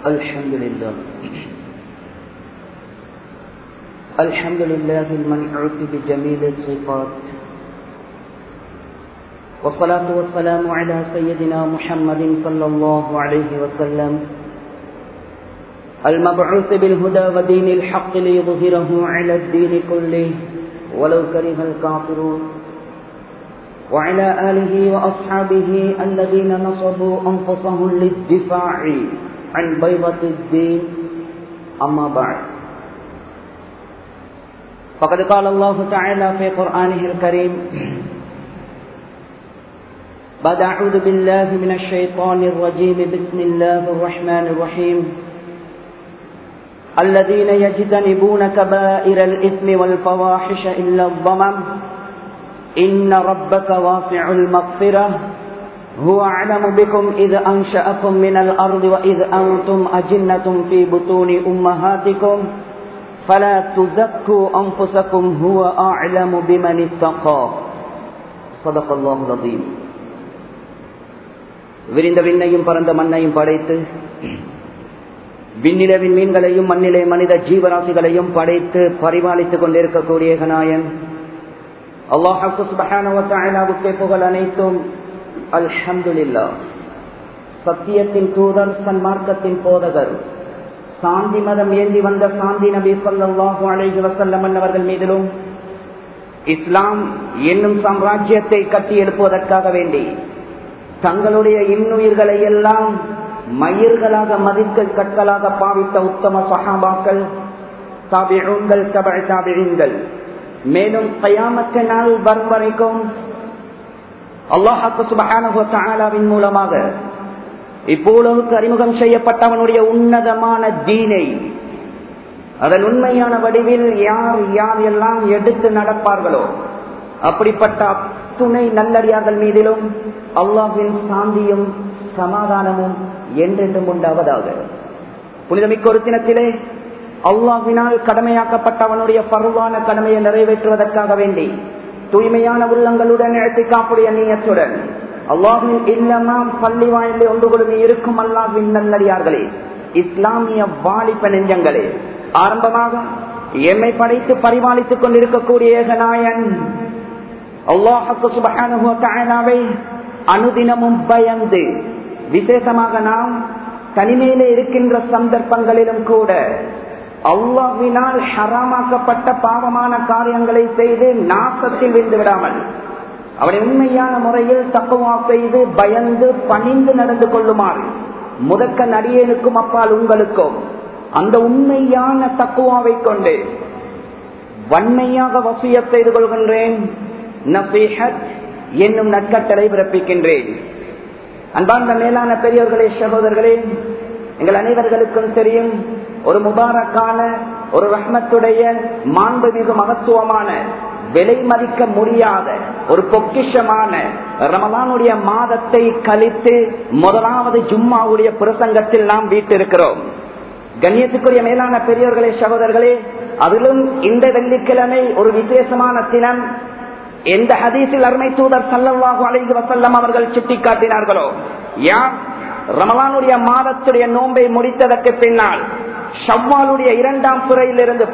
الحمد لله الحمد لله المنعوت بجميل الصفات والصلاة والسلام على سيدنا محمد صلى الله عليه وسلم المبعوث بالهدى ودين الحق ليظهره على الدين كله ولو كره الكافرون وعلى آله وأصحابه الذين نصبوا أنفسهم للدفاع عن بيضة الدين أما بعد فقد قال الله تعالى في قرآنه الكريم بعد أعوذ بالله من الشيطان الرجيم بسم الله الرحمن الرحيم الذين يجتنبون كبائر الإثم والفواحش إلا الضمم إن ربك واسع المغفرة هو أعلم بكم إذ أنشأكم من الأرض وإذ أنتم أجنة في بطون أمهاتكم فلا تزكوا أنفسكم هو أعلم بمن اتقى صدق الله العظيم விரிந்த விண்ணையும் பரந்த மண்ணையும் படைத்து விண்ணிலவின் மீன்களையும் மண்ணிலே மனித ஜீவராசிகளையும் படைத்து பரிபாலித்துக் கொண்டிருக்கக்கூடிய கனாயன் அல்லாஹாக்கு சுபஹானவத்தாயினாவுக்கே புகழ் அனைத்தும் அல்ஹம்துலில்லா சத்தியத்தின் தூதர் சன்மார்க்கத்தின் போதகர் சாந்தி மதம் ஏந்தி வந்த சாந்தி நபி சொல்லாஹு அலைஹி வசல்லம் அவர்கள் மீதிலும் இஸ்லாம் என்னும் சாம்ராஜ்யத்தை கட்டி எழுப்புவதற்காக வேண்டி தங்களுடைய இன்னுயிர்களை எல்லாம் மயிர்களாக மதிக்க கற்களாக பாவித்த உத்தம சஹாபாக்கள் தாபிழங்கள் தபழ் தாபிழங்கள் மேலும் கயாமத்த நாள் வரும் வரைக்கும் அல்லாஹாக்கு சுபஹானுவின் மூலமாக இப்போலவுக்கு அறிமுகம் செய்யப்பட்டவனுடைய உன்னதமான தீனை அதன் உண்மையான வடிவில் யார் யார் எல்லாம் எடுத்து நடப்பார்களோ அப்படிப்பட்ட துணை நல்லடியார்கள் மீதிலும் அல்லாஹின் சாந்தியும் சமாதானமும் என்றென்றும் உண்டாவதாக புனிதமிக்க ஒரு தினத்திலே அல்லாஹினால் கடமையாக்கப்பட்டவனுடைய பருவான கடமையை நிறைவேற்றுவதற்காக வேண்டி தூய்மையான உள்ளங்களுடன் எழுத்திக்காப்புடைய நீயத்துடன் அல்லாஹின் இல்லமாம் பள்ளி வாழ்ந்து ஒன்று கொடுமை இருக்கும் அல்லாஹின் நல்லடியார்களே இஸ்லாமிய வாலிப நெஞ்சங்களே ஆரம்பமாக எம்மை படைத்து பரிபாலித்துக் கொண்டிருக்கக்கூடிய ஏகநாயன் அல்லாஹுக்கு சுபகானுவை அனுதினமும் பயந்து விசேஷமாக நாம் தனிமையிலே இருக்கின்ற சந்தர்ப்பங்களிலும் கூட அல்லாஹினால் ஹராமாக்கப்பட்ட பாவமான காரியங்களை செய்து நாசத்தில் விழுந்து விடாமல் அவனை உண்மையான முறையில் தக்குவா செய்து பயந்து பணிந்து நடந்து கொள்ளுமாறு முதக்க நடிகனுக்கும் அப்பால் உங்களுக்கும் அந்த உண்மையான தக்குவாவை கொண்டு வன்மையாக வசிய செய்து கொள்கின்றேன் என்னும் நற்கட்டளை பிறப்பிக்கின்றேன் அன்பார்ந்த மேலான பெரியவர்களே சகோதரர்களே எங்கள் அனைவர்களுக்கும் தெரியும் ஒரு முபாரக்கான ஒரு ரஹ்மத்துடைய மாண்புமிகு மகத்துவமான விலை மதிக்க முடியாத ஒரு பொக்கிஷமான ரமலானுடைய மாதத்தை கழித்து முதலாவது ஜும்மாவுடைய பிரசங்கத்தில் நாம் வீட்டிருக்கிறோம் கண்ணியத்துக்குரிய மேலான பெரியவர்களே சகோதரர்களே அதிலும் இந்த வெள்ளிக்கிழமை ஒரு விசேஷமான தினம் எந்த ஹதீஸில் அருமை தூதர் சல்லவாகு அலைந்து வசல்லம் அவர்கள் சுட்டிக்காட்டினார்களோ யார் ரமலானுடைய மாதத்துடைய நோன்பை முடித்ததற்கு பின்னால் ஷவ்வாலுடைய இரண்டாம் துறையிலிருந்து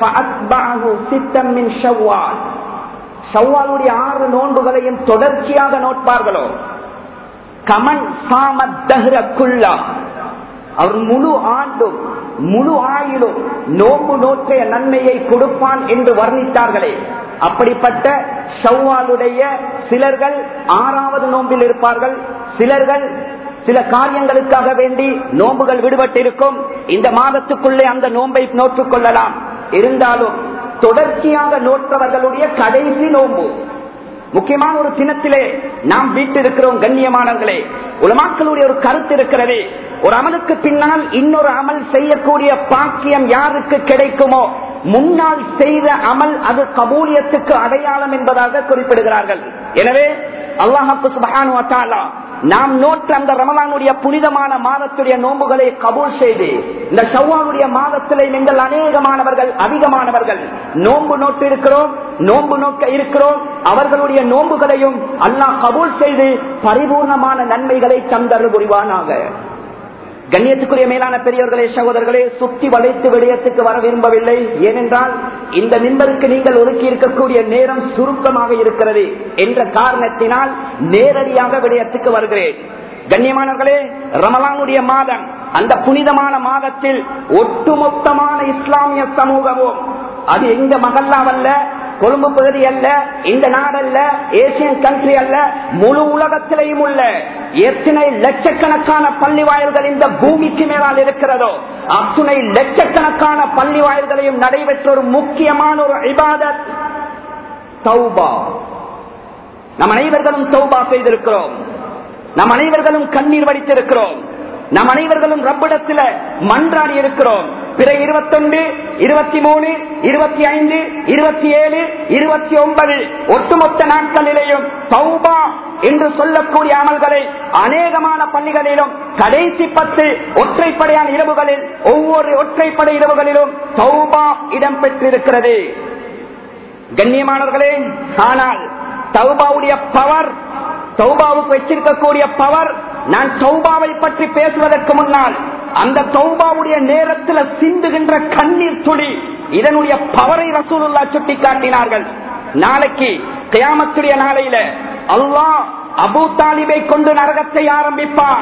ஷவ்வாலுடைய ஆறு நோன்புகளையும் தொடர்ச்சியாக நோட்பார்களோ கமன் சாமத்தகுல்லா அவர் முழு ஆண்டும் முழு ஆயிலும் நோம்பு நோற்றைய நன்மையை கொடுப்பான் என்று வர்ணித்தார்களே அப்படிப்பட்ட ஷவ்வாலுடைய சிலர்கள் ஆறாவது நோம்பில் இருப்பார்கள் சிலர்கள் சில காரியங்களுக்காக வேண்டி நோன்புகள் விடுபட்டிருக்கும் இந்த மாதத்துக்குள்ளே அந்த நோன்பை நோற்றுக் கொள்ளலாம் இருந்தாலும் தொடர்ச்சியாக நோற்றவர்களுடைய கடைசி நோன்பு முக்கியமான ஒரு தினத்திலே நாம் வீட்டிருக்கிறோம் கண்ணியமானங்களே உலமாக்களுடைய ஒரு கருத்து இருக்கிறது ஒரு அமலுக்கு பின்னால் இன்னொரு அமல் செய்யக்கூடிய பாக்கியம் யாருக்கு கிடைக்குமோ முன்னால் செய்த அமல் அது கபூலியத்துக்கு அடையாளம் என்பதாக குறிப்பிடுகிறார்கள் எனவே அல்லாஹாக்கு சுபஹானு வத்தாலா நாம் நோற்று அந்த ரமலானுடைய புனிதமான மாதத்துடைய நோன்புகளை கபூல் செய்து இந்த ஷவ்வானுடைய மாதத்திலே நீங்கள் அநேகமானவர்கள் அதிகமானவர்கள் நோன்பு நோட்டு இருக்கிறோம் நோன்பு நோக்க இருக்கிறோம் அவர்களுடைய நோன்புகளையும் அல்லாஹ் கபூல் செய்து பரிபூர்ணமான நன்மைகளை தந்தரு புரிவானாக கண்ணியத்துக்குரிய மேலான பெரியவர்களே சகோதரர்களே சுத்தி வளைத்து விடயத்துக்கு வர விரும்பவில்லை ஏனென்றால் இந்த மின்பருக்கு நீங்கள் ஒதுக்கி இருக்கக்கூடிய நேரம் சுருக்கமாக இருக்கிறது என்ற காரணத்தினால் நேரடியாக விடயத்துக்கு வருகிறேன் கண்ணியமானவர்களே ரமலானுடைய மாதம் அந்த புனிதமான மாதத்தில் ஒட்டுமொத்தமான இஸ்லாமிய சமூகமும் அது எங்க மகல்லாவல்ல கொழும்பு பகுதி அல்ல இந்த நாடல்ல ஏசியன் கண்ட்ரி அல்ல முழு உலகத்திலேயும் உள்ள எத்தனை லட்சக்கணக்கான பள்ளி வாயில்கள் இந்த பூமிக்கு மேலால் இருக்கிறதோ அத்துணை லட்சக்கணக்கான பள்ளி வாயில்களையும் நடைபெற்ற ஒரு முக்கியமான ஒரு இபாதத் தௌபா நம் அனைவர்களும் தௌபா செய்திருக்கிறோம் நம் அனைவர்களும் கண்ணீர் வடித்திருக்கிறோம் நம் அனைவர்களும் ரப்பிடத்தில் மன்றாடி இருக்கிறோம் பிற இருபத்தொன்று இருபத்தி மூணு இருபத்தி ஐந்து இருபத்தி ஏழு இருபத்தி ஒன்பது ஒட்டுமொத்த நாட்களிலேயும் சௌபா என்று சொல்லக்கூடிய அமல்களை அநேகமான பள்ளிகளிலும் கடைசி பத்து ஒற்றைப்படையான இரவுகளில் ஒவ்வொரு ஒற்றைப்படை இரவுகளிலும் சௌபா இடம்பெற்றிருக்கிறது கண்ணியமானவர்களே ஆனால் தௌபாவுடைய பவர் சௌபாவுக்கு வச்சிருக்கக்கூடிய பவர் நான் சௌபாவை பற்றி பேசுவதற்கு முன்னால் அந்த சௌபாவுடைய நேரத்தில் சிந்துகின்ற கண்ணீர் துளி இதனுடைய பவரை ரசூலுல்லா சுட்டி காட்டினார்கள் நாளைக்கு கியாமத்துடைய நாளையில அல்லாஹ் அபு தாலிபை கொண்டு நரகத்தை ஆரம்பிப்பான்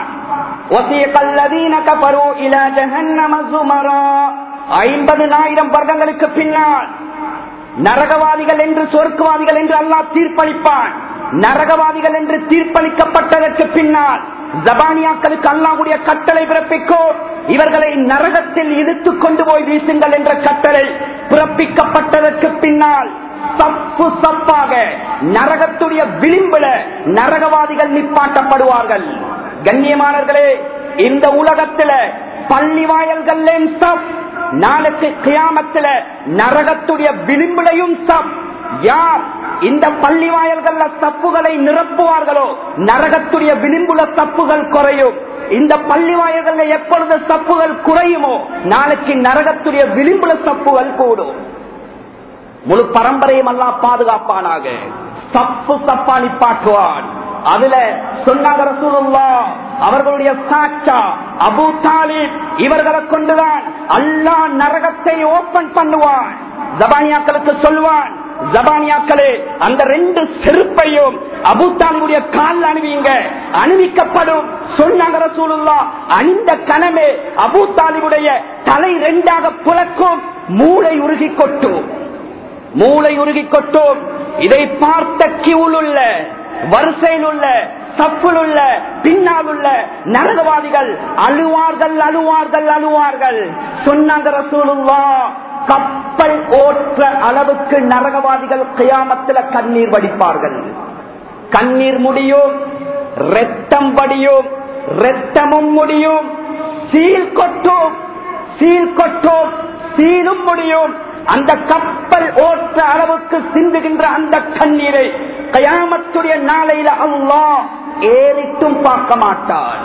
ஐம்பதுனாயிரம் வருடங்களுக்கு பின்னால் நரகவாதிகள் என்று சொர்க்கவாதிகள் என்று அல்லாஹ் தீர்ப்பளிப்பான் நரகவாதிகள் என்று தீர்ப்பளிக்கப்பட்டதற்கு பின்னால் ஜபானியாக்களுக்கு அல்லாவுடைய கட்டளை பிறப்பிக்கும் இவர்களை நரகத்தில் இழுத்துக் கொண்டு போய் வீசுங்கள் என்ற கட்டளை பிறப்பிக்கப்பட்டதற்கு பின்னால் சப்பு சப்பாக நரகத்துடைய விளிம்புல நரகவாதிகள் நிப்பாட்டப்படுவார்கள் கண்ணியமானவர்களே இந்த உலகத்துல பள்ளி வாயல்கள் நாளைக்கு கியாமத்துல நரகத்துடைய விளிம்புலையும் சப் யார் இந்த பள்ளி வாயல்கள் தப்புகளை நிரப்புவார்களோ நரகத்துடைய விளிம்புல தப்புகள் குறையும் இந்த பள்ளி வாயல்கள் எப்பொழுது தப்புகள் குறையுமோ நாளைக்கு நரகத்துடைய விளிம்புல தப்புகள் கூடும் முழு பரம்பரையும் எல்லாம் பாதுகாப்பானாக தப்பு தப்பா நிப்பாட்டுவான் அதுல சொன்னாங்க ரசூலுல்லா அவர்களுடைய சாட்சா அபு தாலிப் இவர்களை கொண்டுதான் அல்லா நரகத்தை ஓபன் பண்ணுவான் ஜபானியாக்களுக்கு சொல்வான் ஜபானியாக்களே அந்த ரெண்டு செருப்பையும் அபுத்தாலிபுடைய கால் அணிவிங்க அணிவிக்கப்படும் சொன்னாங்க ரசூலுல்லா அணிந்த கனமே அபுத்தாலிபுடைய தலை ரெண்டாக புலக்கும் மூளை உருகி கொட்டும் மூளை உருகி கொட்டும் இதை பார்த்த கியூல் உள்ள வரிசையில் உள்ள சப்புல் உள்ள பின்னால் உள்ள நரகவாதிகள் அழுவார்கள் அழுவார்கள் அழுவார்கள் சொன்னாங்க ரசூலுல்லா கப்பல் ஓற்ற அளவுக்கு நரகவாதிகள் கியாமத்தில் கண்ணீர் வடிப்பார்கள் கண்ணீர் முடியும் ரத்தம் வடியும் ரத்தமும் முடியும் சீல் கொட்டும் சீல் கொட்டும் சீலும் முடியும் அந்த கப்பல் ஓற்ற அளவுக்கு சிந்துகின்ற அந்த கண்ணீரை கயாமத்துடைய நாளையில அல்லா ஏறிட்டும் பார்க்க மாட்டான்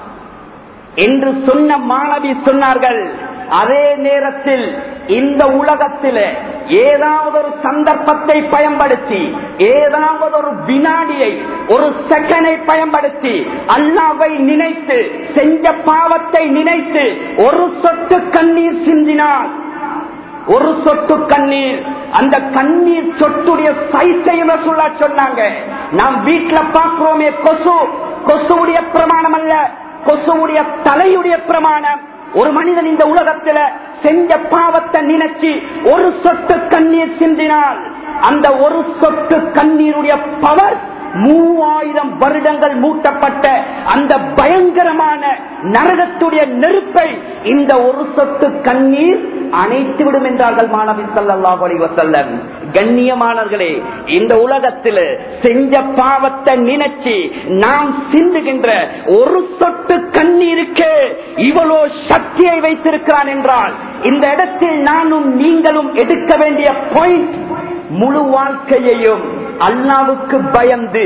என்று சொன்ன மாணவி சொன்னார்கள் அதே நேரத்தில் இந்த உலகத்தில் ஏதாவது ஒரு சந்தர்ப்பத்தை பயன்படுத்தி ஏதாவது ஒரு வினாடியை ஒரு செகண்டை பயன்படுத்தி அல்லாவை நினைத்து செஞ்ச பாவத்தை நினைத்து ஒரு சொட்டு கண்ணீர் சிந்தினார் ஒரு சொட்டு கண்ணீர் அந்த கண்ணீர் சொட்டுடைய சைத்தையும் சொல்ல சொன்னாங்க நாம் வீட்டுல பாக்குறோமே கொசு கொசுவுடைய பிரமாணம் அல்ல கொசுவுடைய தலையுடைய பிரமாணம் ஒரு மனிதன் இந்த உலகத்துல செஞ்ச பாவத்தை நினைச்சு ஒரு சொட்டு கண்ணீர் சிந்தினால் அந்த ஒரு சொட்டு கண்ணீருடைய பவர் மூவாயிரம் வருடங்கள் மூட்டப்பட்ட அந்த பயங்கரமான நரகத்துடைய நெருப்பை இந்த ஒரு சொட்டு கண்ணீர் அணைத்து விடும் என்றார்கள் மாணவி சல்லாஹ் அலைவசல்லம் கண்ணியமானவர்களே இந்த உலகத்தில் செஞ்ச பாவத்தை நினைச்சு நாம் சிந்துகின்ற ஒரு சொட்டு கண்ணீருக்கு இவ்வளோ சக்தியை வைத்திருக்கிறான் என்றால் இந்த இடத்தில் நானும் நீங்களும் எடுக்க வேண்டிய பாயிண்ட் முழு வாழ்க்கையையும் அல்லாவுக்கு பயந்து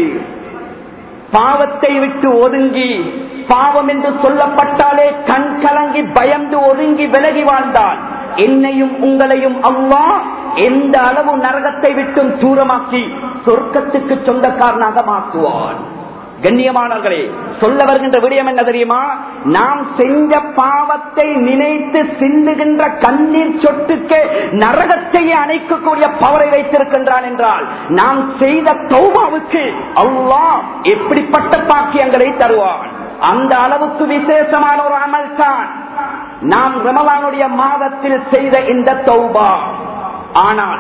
பாவத்தை விட்டு ஒதுங்கி பாவம் என்று சொல்லப்பட்டாலே கண் கலங்கி பயந்து ஒதுங்கி விலகி வாழ்ந்தான் என்னையும் உங்களையும் அம்மா எந்த அளவு நரகத்தை விட்டும் தூரமாக்கி சொர்க்கத்துக்கு சொந்தக்காரனாக மாற்றுவான் கண்ணியமானவர்களே சொல்ல வருகின்ற விடயம் என்ன தெரியுமா நாம் செஞ்ச பாவத்தை நினைத்து சிந்துகின்ற கண்ணீர் சொட்டுக்கு நரகத்தையே அணைக்கக்கூடிய பவரை வைத்திருக்கின்றான் என்றால் நாம் செய்த தௌபாவுக்கு அல்லாஹ் எப்படிப்பட்ட பாக்கியங்களை தருவான் அந்த அளவுக்கு விசேஷமான ஒரு அமல் தான் நாம் ரமலானுடைய மாதத்தில் செய்த இந்த தௌபா ஆனால்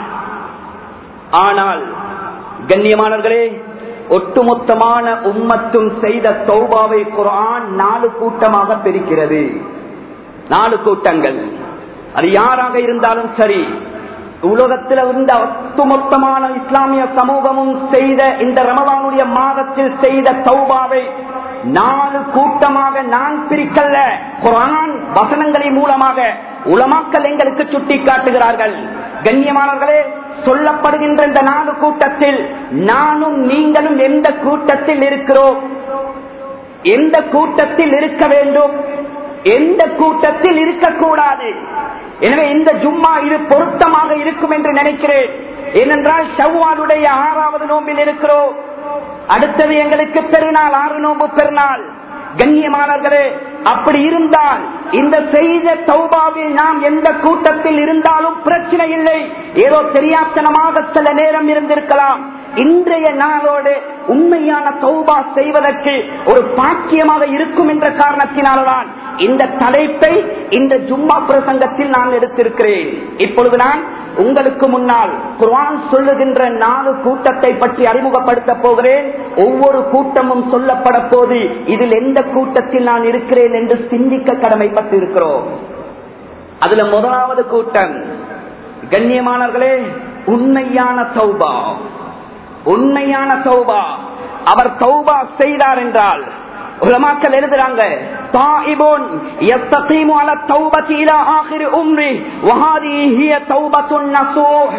ஆனால் கண்ணியமானவர்களே ஒட்டுமொத்தமான உம்மத்தும் செய்த தௌபாவை குரான் நாலு கூட்டமாக பிரிக்கிறது நாலு கூட்டங்கள் அது யாராக இருந்தாலும் சரி உலகத்தில் இருந்த ஒட்டுமொத்தமான இஸ்லாமிய சமூகமும் செய்த இந்த ரமதானுடைய மாதத்தில் செய்த தௌபாவை நாலு கூட்டமாக நான் பிரிக்கல்ல குரான் வசனங்களின் மூலமாக உலமாக்கல் எங்களுக்கு சுட்டி காட்டுகிறார்கள் கண்ணியமானவர்களே சொல்லப்படுகின்ற இந்த நாலு கூட்டத்தில் நானும் நீங்களும் எந்த கூட்டத்தில் இருக்கிறோம் எந்த கூட்டத்தில் இருக்க வேண்டும் எந்த கூட்டத்தில் இருக்கக்கூடாது எனவே இந்த ஜும்மா இது பொருத்தமாக இருக்கும் என்று நினைக்கிறேன் ஏனென்றால் ஷவ்வாலுடைய ஆறாவது நோம்பில் இருக்கிறோம் அடுத்தது எங்களுக்கு பெருநாள் ஆறு நோம்பு பெருநாள் கண்ணியமானவர்களே அப்படி இருந்தால் இந்த செய்த தௌபாவில் நாம் எந்த கூட்டத்தில் இருந்தாலும் பிரச்சனை இல்லை ஏதோ தெரியாத்தனமாக சில நேரம் இருந்திருக்கலாம் இன்றைய நாளோடு உண்மையான தௌபா செய்வதற்கு ஒரு பாக்கியமாக இருக்கும் என்ற காரணத்தினால்தான் இந்த தலைப்பை இந்த ஜும்மா பிரசங்கத்தில் நான் எடுத்திருக்கிறேன் இப்பொழுது நான் உங்களுக்கு முன்னால் குர்ஆன் சொல்லுகின்ற நாலு கூட்டத்தை பற்றி அறிமுகப்படுத்த போகிறேன் ஒவ்வொரு கூட்டமும் சொல்லப்பட போது இதில் எந்த கூட்டத்தில் நான் இருக்கிறேன் என்று சிந்திக்க கடமைப்பட்டு இருக்கிறோம் அதுல முதலாவது கூட்டம் கண்ணியமானவர்களே உண்மையான சௌபா உண்மையான சௌபா அவர் சௌபா செய்தார் என்றால் உலமாக்கள் எழுதுறாங்க தாயிபுன் யஸ்தகீமு அலா தௌபதி இலா ஆகிரி உம்ரி வஹாதிஹி ஹிய தௌபத்துன் நசூஹ்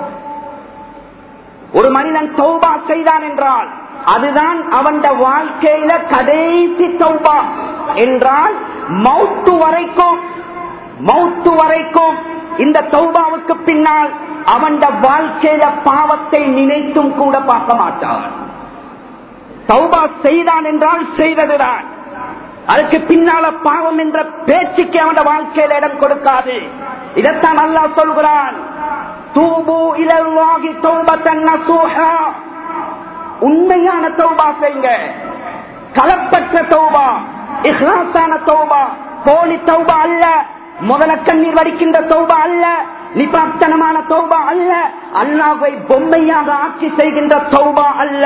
ஒரு மனிதன் தௌபா செய்தான் என்றால் அதுதான் அவன் வாழ்க்கையில கடைசி தௌபா என்றால் மௌத்து வரைக்கும் மௌத்து வரைக்கும் இந்த தௌபாவுக்கு பின்னால் அவன் வாழ்க்கையில பாவத்தை நினைத்தும் கூட பார்க்க மாட்டான் தௌபா செய்தான் என்றால் செய்ததுதான் அதுக்கு பின்னால பாவம் என்ற பேச்சுக்கு அவன் வாழ்க்கையில இடம் கொடுக்காது இதைத்தான் நல்லா சொல்கிறான் தூபு இலவாகி தௌபத்தன் நசூஹா உண்மையான தௌபா செய்யுங்க கலப்பற்ற தௌபா இஹ்லாசான தௌபா போலி தௌபா அல்ல முதல கண்ணீர் வடிக்கின்ற தௌபா அல்ல நிபாத்தனமான தௌபா அல்ல அல்லாவை பொம்மையாக ஆட்சி செய்கின்ற தௌபா அல்ல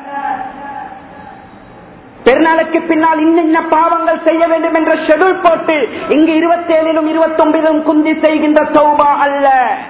பெருநாளுக்கு பின்னால் இன்ன பாவங்கள் செய்ய வேண்டும் என்ற ஷெடியூல் போட்டு இங்கு இருபத்தி ஏழிலும் இருபத்தி ஒன்பதிலும் குந்தி செய்கின்ற தௌபா அல்ல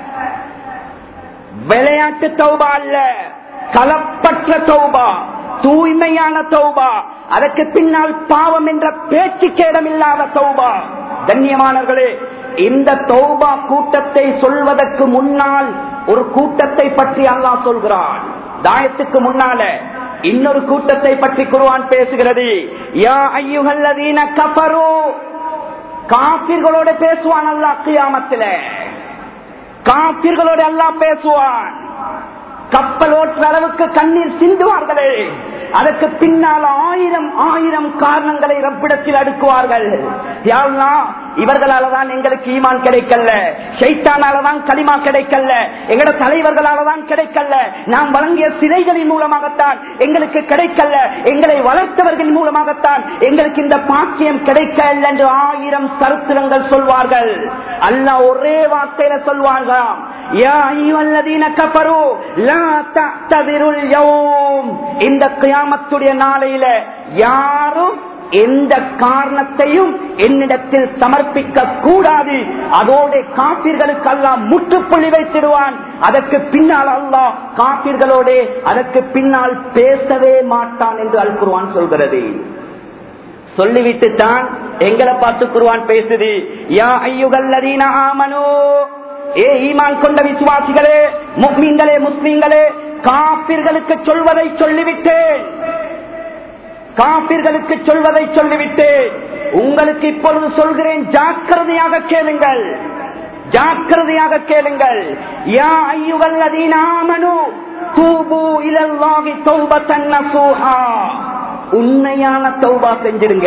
விளையாட்டு தௌபா அல்ல கலப்பற்ற தௌபா தூய்மையான தௌபா அதற்கு பின்னால் பாவம் என்ற பேச்சு கேடம் இல்லாத தௌபா கண்ணியமானவர்களே இந்த தௌபா கூட்டத்தை சொல்வதற்கு முன்னால் ஒரு கூட்டத்தை பற்றி அல்லாஹ் சொல்கிறான் தாயத்துக்கு முன்னால இன்னொரு கூட்டத்தை பற்றி குருவான் பேசுகிறது யா ஐயுகல்லதீன கபரு காபிர்களோட பேசுவான் அல்லாஹ் கியாமத்தில காபிர்களோட எல்லாம் பேசுவான் கப்பல் ஓட்டுற அளவுக்கு கண்ணீர் சிந்துவார்களே அதற்கு பின்னால் ஆயிரம் ஆயிரம் காரணங்களை ரப்பிடத்தில் அடுக்குவார்கள் யாருன்னா இவர்களால தான் எங்களுக்கு ஈமான் கிடைக்கல ஷைத்தானால தான் களிமா கிடைக்கல எங்கட தலைவர்களால தான் கிடைக்கல நாம் வழங்கிய சிலைகளின் மூலமாகத்தான் எங்களுக்கு கிடைக்கல எங்களை வளர்த்தவர்கள் மூலமாகத்தான் எங்களுக்கு இந்த பாக்கியம் கிடைக்கல என்று ஆயிரம் சரித்திரங்கள் சொல்வார்கள் அல்ல ஒரே வார்த்தையில சொல்வார்களாம் யா ஐயுவல்லதீன கஃபரு லா தஅ்ததிருல் யௌம் இந்த கியாமத்துடைய நாளையில யாரும் எந்த காரணத்தையும் என்னிடத்தில் சமர்ப்பிக்க கூடாது அதோட காப்பீர்களுக்கு அல்லாஹ் முற்றுப்புள்ளி வைத்திடுவான் அதற்கு பின்னால் அல்லாஹ் காப்பீர்களோட அதற்கு பின்னால் பேசவே மாட்டான் என்று அல் குர்ஆன் சொல்கிறது சொல்லிவிட்டு தான் எங்களை பார்த்து குருவான் பேசுது யா ஐயுகல்லதீன ஆமனோ ஏ ஈமான் கொண்ட விசுவாசிகளே முஸ்லீம்களே முஸ்லீம்களே காப்பிர்களுக்கு சொல்வதை சொல்லிவிட்டேன் காப்பிர்களுக்கு சொல்வதை சொல்லிவிட்டேன் உங்களுக்கு இப்பொழுது சொல்கிறேன் ஜாக்கிரதையாக கேளுங்கள் ஜாக்கிரதையாக கேளுங்கள் யா ஐயுகள் அதீனாமனு தூபு இலல்லாகி தௌபத்தன் நசூஹா உண்மையான தௌபா செஞ்சிடுங்க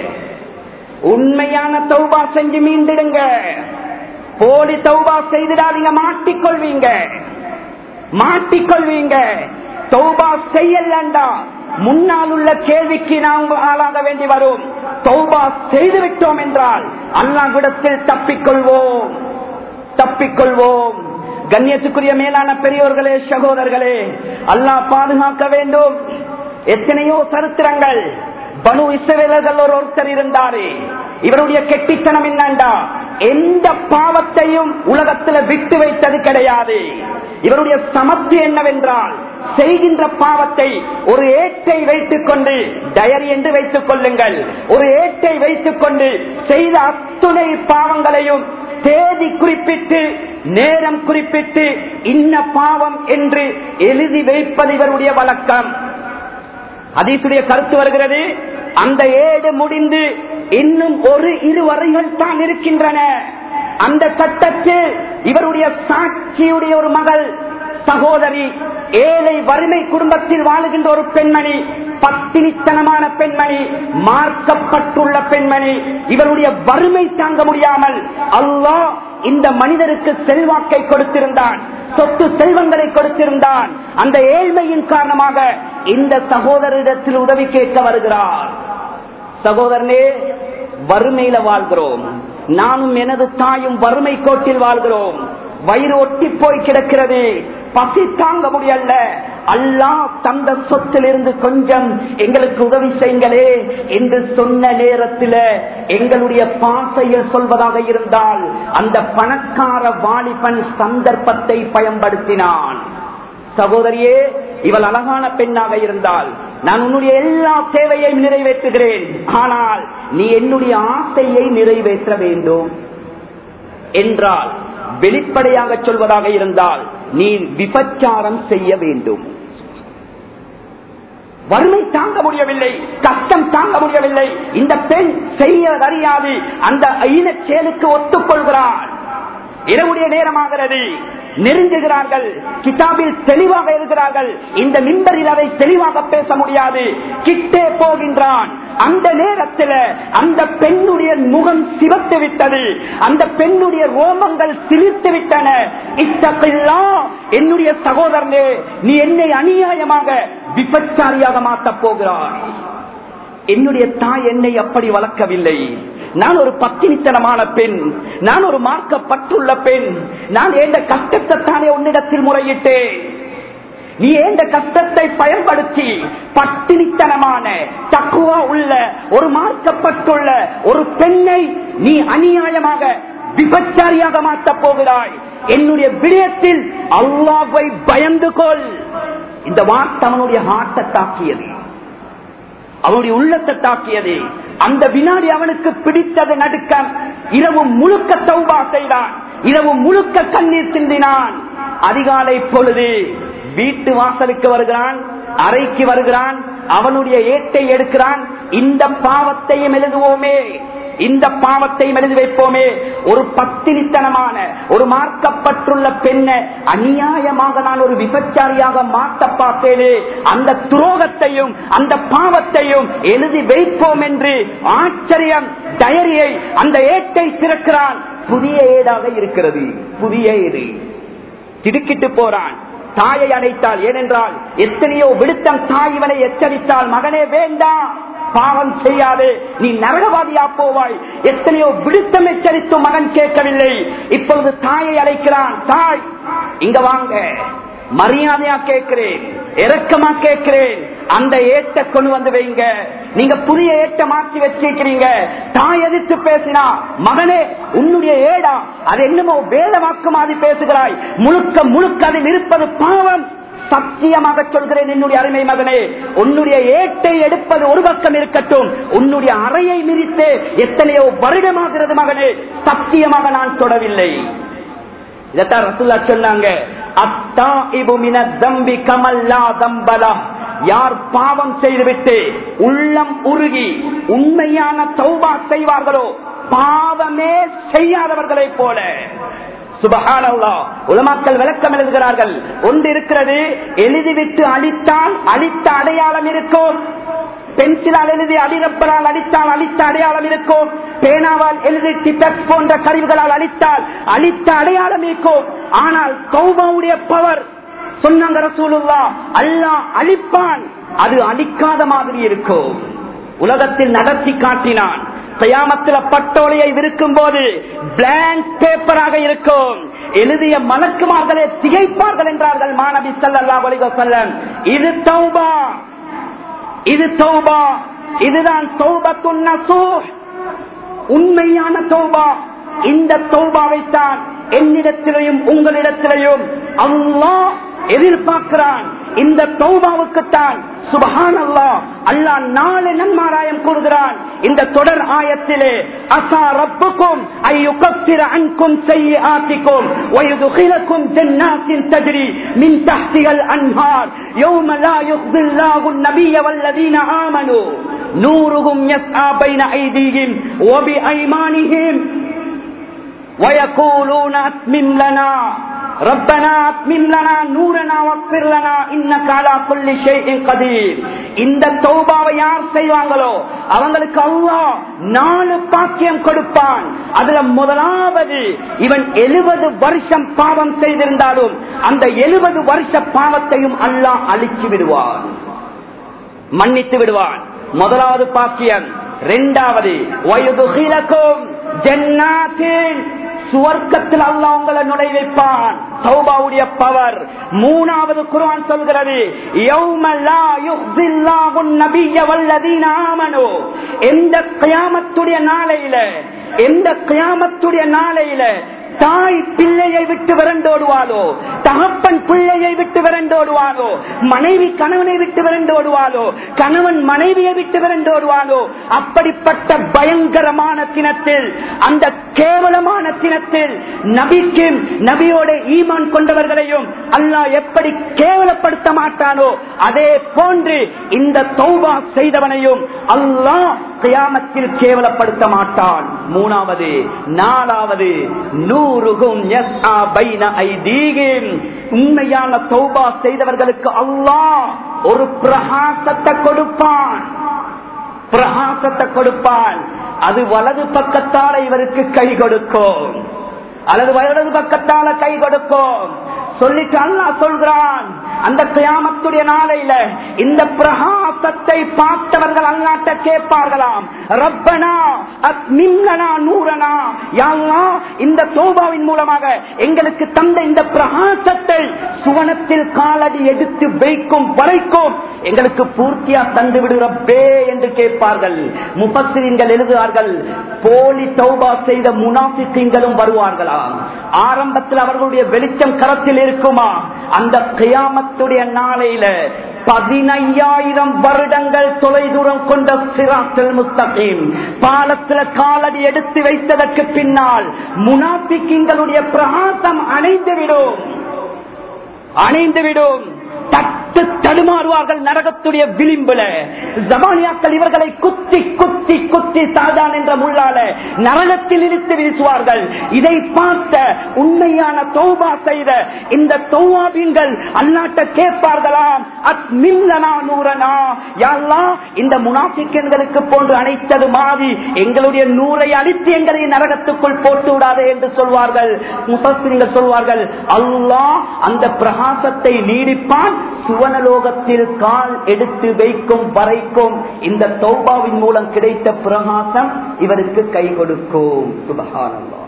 உண்மையான தௌபா செஞ்சு மீண்டிடுங்க போலி தௌபா செய்திடாதீங்க மாட்டிக்கொள்வீங்க மாட்டிக்கொள்வீங்க தௌபா செய்யலண்டா முன்னால் உள்ள கேள்விக்கு நாம் ஆளாக வேண்டி வரும் தௌபா செய்து விட்டோம் என்றால் அல்லாஹ்விடத்தில் தப்பிக்கொள்வோம் தப்பிக்கொள்வோம் கண்ணியத்துக்குரிய மேலான பெரியோர்களே சகோதரர்களே அல்லாஹ் பாதுகாக்க வேண்டும் எத்தனையோ சரித்திரங்கள் பனு இஸ்ரவேலர்கள் ஒரு ஒருத்தர் இருந்தாரு இவருடைய கெட்டித்தனம் என்னண்டா எந்த பாவத்தையும் உலகத்துல விட்டு வைத்தது கிடையாது இவருடைய சமத்து என்னவென்றால் செய்கின்ற பாவத்தை ஒரு ஏட்டை வைத்துக் கொண்டு டயரி என்று வைத்துக் கொள்ளுங்கள் ஒரு ஏட்டை வைத்துக் கொண்டு செய்த அத்துணை பாவங்களையும் தேதி குறிப்பிட்டு நேரம் குறிப்பிட்டு இன்ன பாவம் என்று எழுதி வைப்பது இவருடைய வழக்கம் அதீசுடைய கருத்து வருகிறது அந்த ஏடு முடிந்து இன்னும் ஒரு இரு வரைகள் தான் இருக்கின்றன அந்த கட்டத்தில் இவருடைய சாட்சியுடைய ஒரு மகள் சகோதரி ஏழை வறுமை குடும்பத்தில் வாழுகின்ற ஒரு பெண்மணி பத்தினித்தனமான பெண்மணி மார்க்கப்பட்டுள்ள பெண்மணி இவருடைய வறுமை தாங்க முடியாமல் அல்லாஹ் இந்த மனிதருக்கு செல்வாக்கை கொடுத்திருந்தான் சொத்து செல்வங்களை கொடுத்திருந்தான் அந்த ஏழ்மையின் காரணமாக இந்த சகோதரிடத்தில் உதவி கேட்க வருகிறார் சகோதரனே வறுமையில வாழ்கிறோம் நானும் எனது தாயும் வறுமை கோட்டில் வாழ்கிறோம் வயிறு ஒட்டி போய் கிடக்கிறது பசி தாங்க முடியல அல்லா தந்த சொத்திலிருந்து கொஞ்சம் எங்களுக்கு உதவி செய்யுங்களே என்று சொன்ன நேரத்தில் எங்களுடைய பாசையில் சொல்வதாக இருந்தால் அந்த பணக்கார வாலிபன் சந்தர்ப்பத்தை பயன்படுத்தினான் சகோதரியே இவள் அழகான பெண்ணாக இருந்தால் நான் உன்னுடைய எல்லா தேவையையும் நிறைவேற்றுகிறேன் ஆனால் நீ என்னுடைய ஆசையை நிறைவேற்ற வேண்டும் என்றால் வெளிப்படையாக சொல்வதாக இருந்தால் நீ விபச்சாரம் செய்ய வேண்டும் வறுமை தாங்க முடியவில்லை கஷ்டம் தாங்க முடியவில்லை இந்த பெண் செய்ய அறியாது அந்த ஈன செயலுக்கு ஒத்துக்கொள்கிறாள் இரவுடைய நேரமாகிறது நெருங்குகிறார்கள் கிதாபில் தெளிவாக இருக்கிறார்கள் இந்த மின்பரில் அதை தெளிவாக பேச முடியாது கிட்டே போகின்றான் அந்த நேரத்தில் அந்த பெண்ணுடைய முகம் சிவத்து விட்டது அந்த பெண்ணுடைய ரோமங்கள் சிலிர்த்து விட்டன இத்தப்பில்லா என்னுடைய சகோதரனே நீ என்னை அநியாயமாக விபச்சாரியாக மாற்றப் போகிறாய் என்னுடைய தாய் என்னை அப்படி வளர்க்கவில்லை நான் ஒரு பத்தினித்தனமான பெண் நான் ஒரு மார்க்கப்பட்டுள்ள பெண் நான் எந்த கஷ்டத்தை தானே உன்னிடத்தில் முறையிட்டேன் நீ எந்த கஷ்டத்தை பயன்படுத்தி பட்டினித்தனமான தக்குவா உள்ள ஒரு மார்க்கப்பட்டுள்ள ஒரு பெண்ணை நீ அநியாயமாக விபச்சாரியாக மாற்றப் போகிறாய் என்னுடைய விடயத்தில் அல்லாவை பயந்து கொள் இந்த வார்த்தை அவனுடைய ஹார்ட்டை தாக்கியது அவனுடைய உள்ளத்தை தாக்கியது அந்த வினாடி அவனுக்கு பிடித்தது நடுக்கம் இரவு முழுக்க தௌபா செய்தான் இரவு முழுக்க கண்ணீர் சிந்தினான் அதிகாலை பொழுது வீட்டு வாசலுக்கு வருகிறான் அறைக்கு வருகிறான் அவனுடைய ஏட்டை எடுக்கிறான் இந்த பாவத்தையும் எழுதுவோமே இந்த பாவத்தை எழுதி வைப்போமே ஒரு பத்தினித்தனமான ஒரு மார்க்கப்பட்டுள்ள பெண்ணை அநியாயமாக நான் ஒரு விபச்சாரியாக மாட்ட பார்த்தேனே அந்த துரோகத்தையும் அந்த பாவத்தையும் எழுதி வைப்போம் என்று ஆச்சரியம் டயரியை அந்த ஏட்டை திறக்கிறான் புதிய ஏடாக இருக்கிறது புதிய ஏடு திடுக்கிட்டு போறான் தாயை அடைத்தாள் ஏனென்றால் எத்தனையோ விடுத்தம் தாய் இவனை எச்சரித்தால் மகனே வேண்டாம் பாவம் செய்யாதே நீ நரகவாதியா போவாய் எத்தனையோ விடுத்தம் எச்சரித்தும் மகன் கேட்கவில்லை இப்பொழுது தாயை அழைக்கிறான் தாய் இங்க வாங்க மரியாதையா கேட்கிறேன் இறக்கமா கேட்கிறேன் அந்த ஏட்ட கொண்டு வந்து வைங்க நீங்க புதிய ஏட்ட மாற்றி வச்சிருக்கிறீங்க தாய் எதிர்த்து பேசினா மகனே உன்னுடைய ஏடா அது என்னமோ வேதவாக்கு மாதிரி பேசுகிறாய் முழுக்க முழுக்க அதில் இருப்பது பாவம் சத்தியமாக சொல்கிறேன் என்னுடைய அருமை மகனே உன்னுடைய ஏட்டை எடுப்பது ஒரு பக்கம் இருக்கட்டும் உன்னுடைய அறையை மிதித்து எத்தனையோ வருடமாகிறது மகனே சத்தியமாக நான் தொடவில்லை இதைத்தான் ரசுல்லா சொன்னாங்க அத்தா இபுமின தம்பி கமல்லா தம்பலா யார் பாவம் செய்துவிட்டு உள்ளம் உருகி உண்மையான தௌபா செய்வார்களோ பாவமே செய்யாதவர்களை போல சுபகானல்லா உலமாக்கள் விளக்கம் எழுதுகிறார்கள் ஒன்று இருக்கிறது எழுதிவிட்டு அழித்தால் அழித்த அடையாளம் இருக்கும் பென்சிலால் எழுதி அடிரப்பலால் அடித்தால் அழித்த அடையாளம் இருக்கும் பேனாவால் எழுதி டிபெக்ஸ் போன்ற கருவிகளால் அழித்தால் அழித்த அடையாளம் இருக்கும் ஆனால் தௌபாவுடைய பவர் சொன்னாங்க ரசூலுல்லா அல்லாஹ் அழிப்பான் அது அழிக்காத மாதிரி இருக்கும் உலகத்தில் நடத்தி காட்டினான் கயாமத்தில பட்டோலையை விற்கும் போது பிளாங்க் பேப்பராக இருக்கும் எழுதிய மலக்குமார்களே திகைப்பார்கள் என்றார்கள் மாணவி சல்லா செல்லம் இது தௌபா இது தௌபா இதுதான் தௌபத்துன் நசூஹ் உண்மையான தௌபா இந்த தௌபாவைத்தான் என்னிடத்திலையும் உங்களிடத்திலையும் அல்லாஹ் எதிர்பார்க்கிறான் இந்த தௌபாவுக்குத்தான் சுபஹான் அல்லா அல்லாஹ் நாலு நன்மாராயம் கூறுகிறான் இந்த தொடர் ஆயத்திலே அசா ரப்புக்கும் ஐயுகத்திர அன்கும் செய்ய ஆத்திக்கும் ويدخلكم جنات تجري من تحتها الأنهار يوم لا يخزي الله النبي والذين آمنوا نورهم يسعى بين أيديهم وبأيمانهم ويقولون أتمم لنا ربنا أتمم لنا نورنا واغفر لنا إنك على كل شيء قدير இந்த தௌபாவை யார் செய்வாங்களோ அவங்களுக்கு அல்லாஹ் நாலு பாக்கியம் கொடுப்பான் அதுல முதலாவது இவன் எழுபது வருஷம் பாவம் செய்திருந்தாலும் அந்த எழுபது வருஷ பாவத்தையும் அல்லாஹ் அழிச்சு விடுவான் மன்னித்து விடுவான் முதலாவது பாக்கியம் இரண்டாவது வயதுகிலக்கும் ஜன்னாத்தின் சுவர்க்கத்தில் அல்லா உங்களை நுழைவைப்பான் சௌபாவுடைய பவர் மூணாவது குரான் சொல்கிறது எந்த கயாமத்துடைய நாளையில எந்த கயாமத்துடைய நாளையில தாய் பிள்ளையை விட்டு விரண்டோடுவாளோ தகப்பன் பிள்ளையை விட்டு விரண்டோடுவாளோ மனைவி கணவனை விட்டு விரண்டோடுவாளோ கணவன் மனைவியை விட்டு விரண்டோடுவாளோ அப்படிப்பட்ட பயங்கரமான தினத்தில் அந்த கேவலமான தினத்தில் நபிக்கும் நபியோட ஈமான் கொண்டவர்களையும் அல்லாஹ் எப்படி கேவலப்படுத்த மாட்டானோ அதே போன்று இந்த தௌபா செய்தவனையும் அல்லாஹ் கியாமத்தில் கேவலப்படுத்த மாட்டான் மூணாவது நாலாவது நூறுகும் உண்மையான தௌபா செய்தவர்களுக்கு அல்லாஹ் ஒரு பிரகாசத்தை கொடுப்பான் பிரகாசத்தை கொடுப்பான் அது வலது பக்கத்தால இவருக்கு கை கொடுக்கும் அல்லது வலது பக்கத்தால கை கொடுக்கும் சொல்லிட்டு அல்லா சொல்கிறான் அந்த கியாமத்துடைய நாளையில இந்த பிரகாசத்தை பார்த்தவர்கள் அல்லாட்ட கேட்பார்களாம் ரப்பனா மின்னனா நூறனா யாழ்லா இந்த தோபாவின் மூலமாக எங்களுக்கு தந்த இந்த பிரகாசத்தை சுவனத்தில் காலடி எடுத்து வைக்கும் வரைக்கும் எங்களுக்கு பூர்த்தியா தந்து விடுறப்பே என்று கேட்பார்கள் முபத்திரின்கள் எழுதுவார்கள் போலி தௌபா செய்த முனாபிக்கங்களும் வருவார்களா ஆரம்பத்தில் அவர்களுடைய வெளிச்சம் கரத்தில் இருக்குமா அந்த கியாமத்துடைய நாளையில பதினையாயிரம் வருடங்கள் தொலைதூரம் கொண்ட சிராத்தில் முஸ்தகீம் பாலத்துல காலடி எடுத்து வைத்ததற்கு பின்னால் முனாபிக்கிங்களுடைய பிரகாசம் அணைந்துவிடும் அணைந்துவிடும் தட்டு தடுமாறுவார்கள் நரகத்துடைய விளிம்புல ஜமானியாக்கள் இவர்களை குத்தி குத்தி குத்தி சாதான் என்ற முள்ளால நரகத்தில் இழுத்து வீசுவார்கள் இதை பார்த்த உண்மையான தௌபா செய்த இந்த தௌவாபின்கள் அந்நாட்ட கேட்பார்களாம் அத் மில்லனா நூறனா யாழ்லா இந்த முனாபிக்கன்களுக்கு போன்று அனைத்தது மாறி எங்களுடைய நூறை அழித்து எங்களை நரகத்துக்குள் போட்டு விடாதே என்று சொல்வார்கள் முசஸ்திரிகள் சொல்வார்கள் அல்லாஹ் அந்த பிரகாசத்தை நீடிப்பான் சுவனலோகத்தில் கால் எடுத்து வைக்கும் வரைக்கும் இந்த தௌபாவின் மூலம் கிடைத்த பிரகாசம் இவருக்கு கை கொடுக்கும் சுபகானந்தா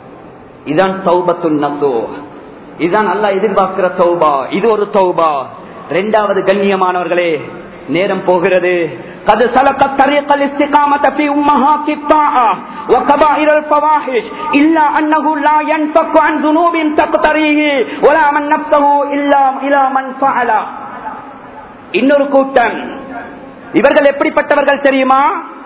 இதான் தௌபத்து நசோ இதுதான் நல்லா எதிர்பார்க்கிற தௌபா இது ஒரு தௌபா இரண்டாவது கண்ணியமானவர்களே நேரம் போகிறது قد سلك الطريق الاستقامة في أمهات الطاعة وكبائر الفواحش إلا أنه لا ينفك عن ذنوب تقتريه ولا من نفسه إلا إلى من فعل இன்னொரு கூட்டம் இவர்கள் எப்படிப்பட்டவர்கள் தெரியுமா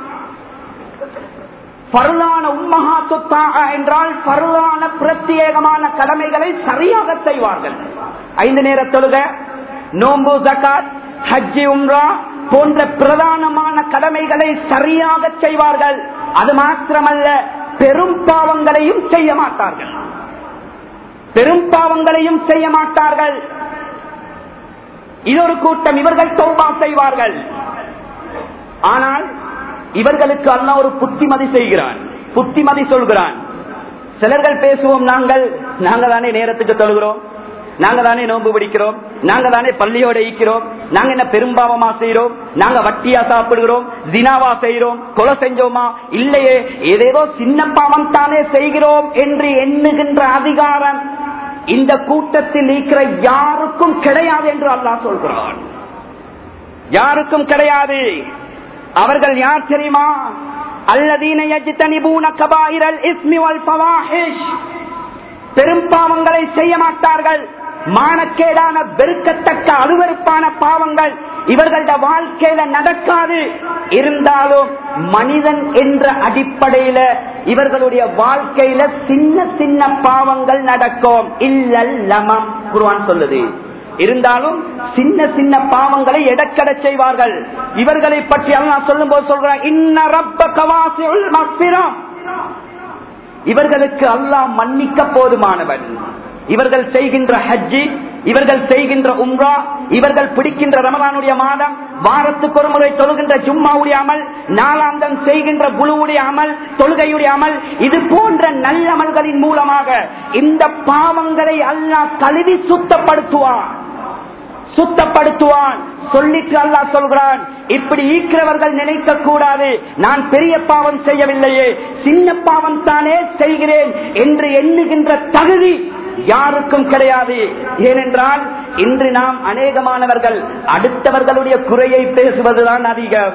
பருளான உம்மகா சொத்தா என்றால் பருளான பிரத்யேகமான கடமைகளை சரியாக செய்வார்கள் ஐந்து நேர தொழுக நோம்பு ஜக்காத் ஹஜ்ஜி உம்ரா போன்ற பிரதானமான கடமைகளை சரியாக செய்வார்கள் அது மாத்திரமல்ல பெரும் பாவங்களையும் செய்ய மாட்டார்கள் பெரும் பாவங்களையும் செய்ய மாட்டார்கள் இது ஒரு கூட்டம் இவர்கள் தௌபா செய்வார்கள் ஆனால் இவர்களுக்கு அல்லா ஒரு புத்திமதி செய்கிறான் புத்திமதி சொல்கிறான் சிலர்கள் பேசுவோம் நாங்கள் நாங்க தானே நேரத்துக்கு தொழுகிறோம் நாங்க தானே நோன்பு பிடிக்கிறோம் நாங்க தானே பள்ளியோட ஈக்கிறோம் நாங்க என்ன பெரும்பாவமா செய்யறோம் நாங்க வட்டியா சாப்பிடுகிறோம் தினாவா செய்யறோம் கொலை செஞ்சோமா இல்லையே ஏதேதோ சின்ன பாவம் தானே செய்கிறோம் என்று எண்ணுகின்ற அதிகாரம் இந்த கூட்டத்தில் இருக்கிற யாருக்கும் கிடையாது என்று அல்லாஹ் சொல்கிறான் யாருக்கும் கிடையாது அவர்கள் யார் தெரியுமா அல்லதீன யஜ்தனிபூன கபாயிரல் இஸ்மி வல் ஃபவாஹிஷ் பெரும் பாவங்களை செய்ய மாட்டார்கள் மானக்கேடான வெறுக்கத்தக்க அருவருப்பான பாவங்கள் இவர்களோட வாழ்க்கையில நடக்காது இருந்தாலும் மனிதன் என்ற அடிப்படையில இவர்களுடைய வாழ்க்கையில சின்ன சின்ன பாவங்கள் நடக்கும் இல்லல் லமம் குருவான் சொல்லுது இருந்தாலும் சின்ன சின்ன பாவங்களை எடக்கட செய்வார்கள் இவர்களை பற்றி அல்லாஹ் சொல்லும் போது சொல்றான் இன்ன ரப்ப கவாசியுல் மக்பிரம் இவர்களுக்கு அல்லாஹ் மன்னிக்க போதுமானவன் இவர்கள் செய்கின்ற ஹஜ்ஜி இவர்கள் செய்கின்ற உம்ரா இவர்கள் பிடிக்கின்ற ரமலானுடைய மாதம் வாரத்துக்கு ஒரு முறை தொழுகின்ற ஜும்மாவுடைய அமல் நாளாந்தம் செய்கின்ற புழுவுடைய அமல் தொழுகையுடைய அமல் இது போன்ற நல்லமல்களின் மூலமாக இந்த பாவங்களை அல்லாஹ் கழுவி சுத்தப்படுத்துவான் சுத்தப்படுத்துவான் சொல்லிட்டு அல்லா சொல்கிறான் இப்படி ஈக்கிறவர்கள் நினைக்க கூடாது நான் பெரிய பாவம் செய்யவில்லையே சின்ன பாவம் தானே செய்கிறேன் என்று எண்ணுகின்ற தகுதி யாருக்கும் கிடையாது ஏனென்றால் இன்று நாம் அநேகமானவர்கள் அடுத்தவர்களுடைய குறையை பேசுவதுதான் அதிகம்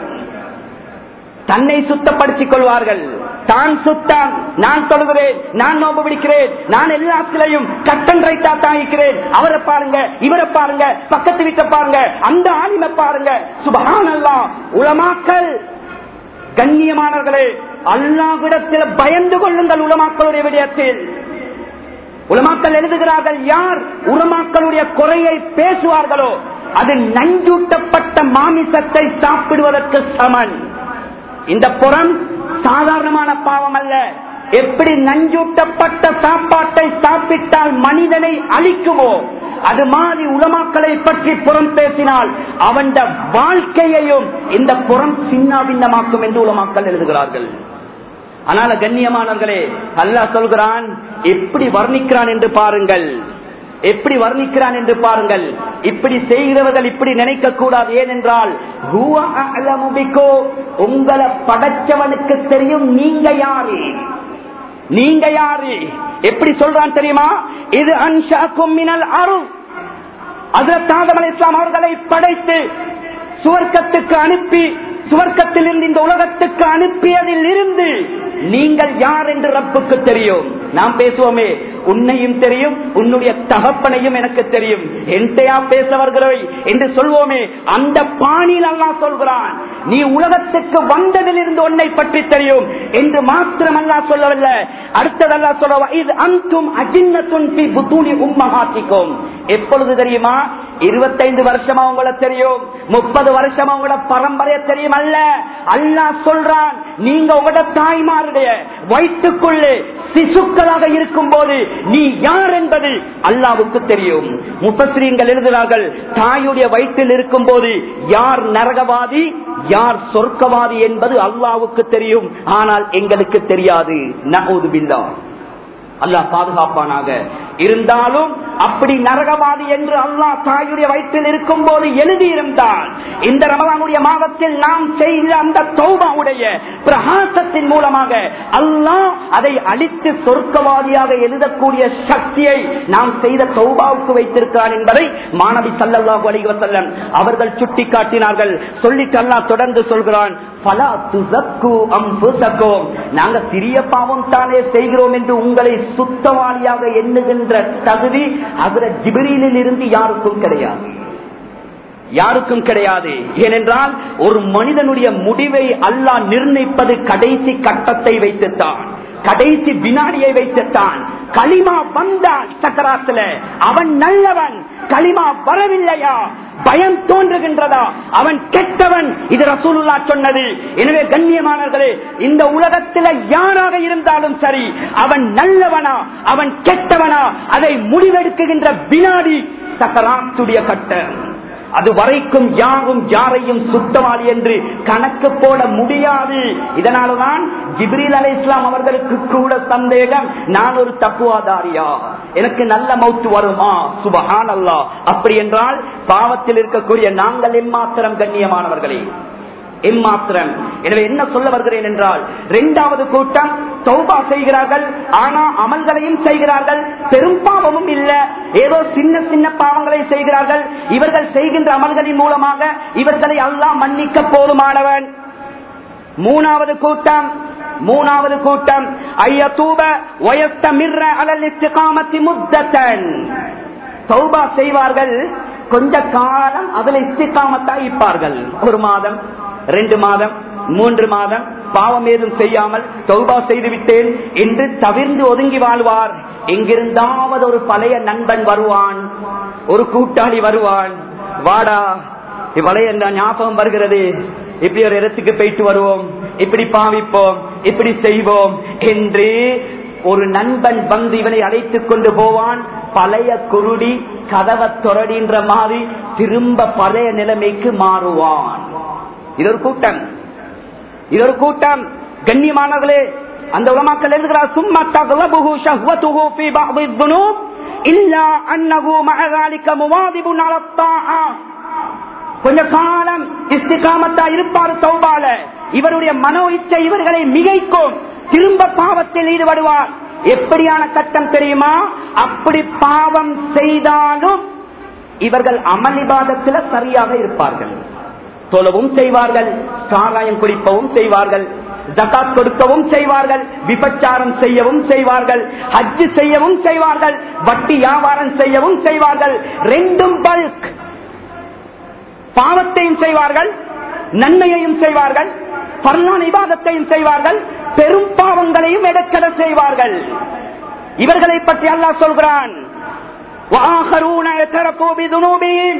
தன்னை சுத்தப்படுத்திக் கொள்வார்கள் தான் சுத்தம் நான் தொழுகிறேன் நான் நோம்பு பிடிக்கிறேன் நான் எல்லாத்திலையும் கட்டன் ரைட்டா தாங்கிக்கிறேன் அவரை பாருங்க இவரை பாருங்க பக்கத்து வீட்டை பாருங்க அந்த ஆலிமை பாருங்க சுபகான் அல்லா உலமாக்கல் கண்ணியமானவர்களே அல்லாவிடத்தில் பயந்து கொள்ளுங்கள் உலமாக்களுடைய விடயத்தில் உலமாக்கள் எழுதுகிறார்கள் யார் உலமாக்களுடைய குறையை பேசுவார்களோ அது நஞ்சூட்டப்பட்ட மாமிசத்தை சாப்பிடுவதற்கு சமன் இந்த புறம் சாதாரணமான பாவம் அல்ல எப்படி நஞ்சூட்டப்பட்ட சாப்பாட்டை சாப்பிட்டால் மனிதனை அழிக்குமோ அது மாதிரி உலமாக்களை பற்றி புறம் பேசினால் அவன் வாழ்க்கையையும் இந்த புறம் சின்ன பின்னமாக்கும் என்று உலமாக்கள் எழுதுகிறார்கள் அதனால கண்ணியமானவர்களே அல்லாஹ் சொல்கிறான் எப்படி வர்ணிக்கிறான் என்று பாருங்கள் எப்படி வர்ணிக்கிறான் என்று பாருங்கள் இப்படி செய்கிறவர்கள் இப்படி நினைக்க கூடாது ஏனென்றால் உங்களை படைச்சவனுக்கு தெரியும் நீங்க யாரு நீங்க யாரு எப்படி சொல்றான் தெரியுமா இது அன்ஷா கும்மினல் அருள் அதற்காக இஸ்லாம் அவர்களை படைத்து சுவர்க்கத்துக்கு அனுப்பி சுவர்க்கத்தில் இருந்து இந்த உலகத்துக்கு அனுப்பியதில் இருந்து நீங்கள் யார் என்று ரப்புக்கு தெரியும் நாம் பேசுவோமே உன்னையும் தெரியும் உன்னுடைய தகப்பனையும் எனக்கு தெரியும் என்டையா பேசவர்களை என்று சொல்வோமே அந்த பாணியில் அல்லா சொல்கிறான் நீ உலகத்துக்கு வந்ததிலிருந்து உன்னை பற்றி தெரியும் என்று மாத்திரம் அல்லா சொல்லவில்லை அடுத்ததல்லா சொல்ல இது அந்தும் அஜின்னத்துன் புத்தூனி உம்மகாத்திக்கும் எப்பொழுது தெரியுமா இருபத்தைந்து வருஷமா உங்களை தெரியும் முப்பது வருஷமா உங்களோட பரம்பரைய தெரியும் அல்ல அல்லா சொல்றான் நீங்க உங்களோட தாய்மாருடைய வயிற்றுக்குள்ளே சிசுக்களாக இருக்கும் போது நீ யார் என்பது அல்லாவுக்கு தெரியும் முப்பஸ்ரீங்கள் எழுதுகிறார்கள் தாயுடைய வயிற்றில் இருக்கும் போது யார் நரகவாதி யார் சொர்க்கவாதி என்பது அல்லாவுக்கு தெரியும் ஆனால் எங்களுக்கு தெரியாது நகோது பில்லா அல்லாஹ் பாதுகாப்பானாக இருந்தாலும் அப்படி நரகவாதி என்று அல்லாஹ் தாயுடைய வயிற்றில் இருக்கும் போது எழுதியிருந்தால் இந்த ரமலானுடைய மாதத்தில் நாம் செய்த அந்த தௌபாவுடைய பிரகாசத்தின் மூலமாக அல்லாஹ் அதை அழித்து சொர்க்கவாதியாக எழுதக்கூடிய சக்தியை நாம் செய்த தௌபாவுக்கு வைத்திருக்கிறான் என்பதை மாணவி சல்லல்லாஹு அலைஹி வஸல்லம் அவர்கள் சுட்டி காட்டினார்கள் சொல்லிட்டு அல்லாஹ் தொடர்ந்து சொல்கிறான் பலா துசக்கு அம்புசக்கும் நாங்க சிறிய பாவம் தானே செய்கிறோம் என்று உங்களை சுத்தவாளியாக எண்ணுகின்ற தகுதி அதுல ஜிபிரியிலில் இருந்து யாருக்கும் கிடையாது யாருக்கும் கிடையாது ஏனென்றால் ஒரு மனிதனுடைய முடிவை அல்லாஹ் நிர்ணயிப்பது கடைசி கட்டத்தை வைத்துத்தான் கடைசி வினாடியை வைத்துத்தான் களிமா வந்தான் சக்கராத்துல அவன் நல்லவன் களிமா வரவில்லையா பயம் தோன்றுகின்றதா அவன் கெட்டவன் இது ரசூலுல்லா சொன்னது எனவே கண்ணியமானவர்களே இந்த உலகத்தில் யாராக இருந்தாலும் சரி அவன் நல்லவனா அவன் கெட்டவனா அதை முடிவெடுக்குகின்ற வினாடி சக்கராத்துடைய கட்டம் அது வரைக்கும் யாரும் யாரையும் சுத்தவாளி என்று கணக்கு போட முடியாது இதனாலதான் ஜிப்ரீல் அலை இஸ்லாம் அவர்களுக்கு கூட சந்தேகம் நான் ஒரு தப்புவாதாரியா எனக்கு நல்ல மௌத்து வருமா சுபஹான் அல்லா அப்படி என்றால் பாவத்தில் இருக்கக்கூடிய நாங்கள் எம்மாத்திரம் கண்ணியமானவர்களே எம்மாத்திரம் எனவே என்ன சொல்ல வருகிறேன் என்றால் இரண்டாவது கூட்டம் சௌபா செய்கிறார்கள் ஆனா அமல்களையும் செய்கிறார்கள் பெரும் பாவமும் இல்ல ஏதோ சின்ன சின்ன பாவங்களை செய்கிறார்கள் இவர்கள் செய்கின்ற அமல்களின் மூலமாக இவர்களை அல்லாஹ் மன்னிக்க போதுமானவன் மூணாவது கூட்டம் மூணாவது கூட்டம் ஐயத்தூப வயஸ்தமிர்ர அலல் இஸ்திகாமத்தி முத்தத்தன் சௌபா செய்வார்கள் கொஞ்ச காலம் அதுல இஸ்திகாமத்தா இருப்பார்கள் ஒரு மாதம் ரெண்டு மாதம் மூன்று மாதம் பாவம் ஏதும் செய்யாமல் சௌபா செய்து விட்டேன் என்று தவிர்ந்து ஒதுங்கி வாழ்வார் எங்கிருந்தாவது ஒரு பழைய நண்பன் வருவான் ஒரு கூட்டாளி வருவான் வாடா இவ்வளைய ஞாபகம் வருகிறது இப்படி ஒரு இடத்துக்கு போயிட்டு வருவோம் இப்படி பாவிப்போம் இப்படி செய்வோம் என்று ஒரு நண்பன் வந்து இவனை அழைத்துக் கொண்டு போவான் பழைய குருடி கதவை தொடடின்ற மாதிரி திரும்ப பழைய நிலைமைக்கு மாறுவான் இது ஒரு கூட்டம் இது ஒரு கூட்டம் கண்ணியமானவர்களே அந்த உலமாக்கள் எழுதுகிறார் சும்மா தகலபுகு ஷஹ்வதுகு ஃபீ பஅதி துனூப் இல்லா அன்னஹு மஅ ذلك முவாதிபு على الطاعه கொஞ்ச காலம் இஸ்திகாமத்தா இருப்பார் தௌபால இவருடைய மனோ இச்சை இவர்களை மிகைக்கும் திரும்ப பாவத்தில் ஈடுபடுவார் எப்படியான கட்டம் தெரியுமா அப்படி பாவம் செய்தாலும் இவர்கள் அமளிபாதத்தில் சரியாக இருப்பார்கள் தொலவும் செய்வார்கள் சாராயம் குடிப்பவும் செய்வார்கள் ஜகாத் கொடுக்கவும் செய்வார்கள் விபச்சாரம் செய்யவும் செய்வார்கள் ஹஜ்ஜு செய்யவும் செய்வார்கள் வட்டி வியாபாரம் செய்யவும் செய்வார்கள் ரெண்டும் பல்க் பாவத்தையும் செய்வார்கள் நன்மையையும் செய்வார்கள் பல்லான இபாதத்தையும் செய்வார்கள் பெரும் பாவங்களையும் எடுக்கட செய்வார்கள் இவர்களை பற்றி அல்லாஹ் சொல்கிறான் وآخرون اعترفوا بذنوبهم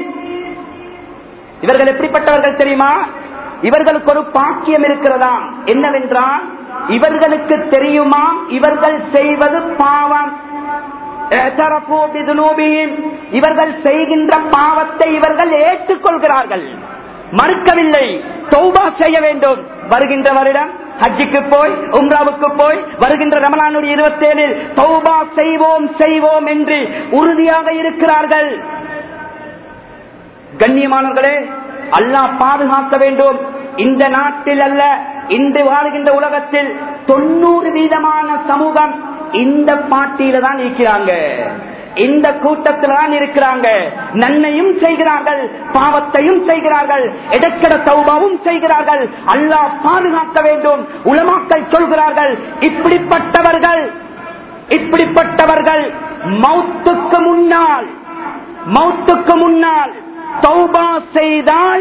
இவர்கள் எப்படிப்பட்டவர்கள் தெரியுமா இவர்களுக்கு ஒரு பாக்கியம் இருக்கிறதாம் என்னவென்றால் இவர்களுக்கு தெரியுமாம் இவர்கள் செய்வது பாவம் اعترفوا بذنوبهم. இவர்கள் செய்கின்ற பாவத்தை இவர்கள் ஏற்றுக்கொள்கிறார்கள் மறுக்கவில்லை தௌபா செய்ய வேண்டும் வருகின்ற வருடம் ஹஜ்ஜுக்கு போய் உம்ராவுக்கு போய் வருகின்ற ரமலானுடைய இருபத்தி ஏழில் தௌபா செய்வோம் செய்வோம் என்று உறுதியாக இருக்கிறார்கள் கண்ணியமானவர்களே அல்லாஹ் பாதுகாக்க வேண்டும் இந்த நாட்டில் அல்ல இன்று வாழ்கின்ற உலகத்தில் தொண்ணூறு வீதமான சமூகம் இந்த பாட்டியில தான் இருக்கிறாங்க இந்த கூட்டத்தில் தான் இருக்கிறாங்க நன்மையும் செய்கிறார்கள் பாவத்தையும் செய்கிறார்கள் எடக்கட சௌபாவும் செய்கிறார்கள் அல்லாஹ் பாதுகாக்க வேண்டும் உலமாக்கள் சொல்கிறார்கள் இப்படிப்பட்டவர்கள் இப்படிப்பட்டவர்கள் மௌத்துக்கு முன்னால் மௌத்துக்கு முன்னால் தௌபா செய்தால்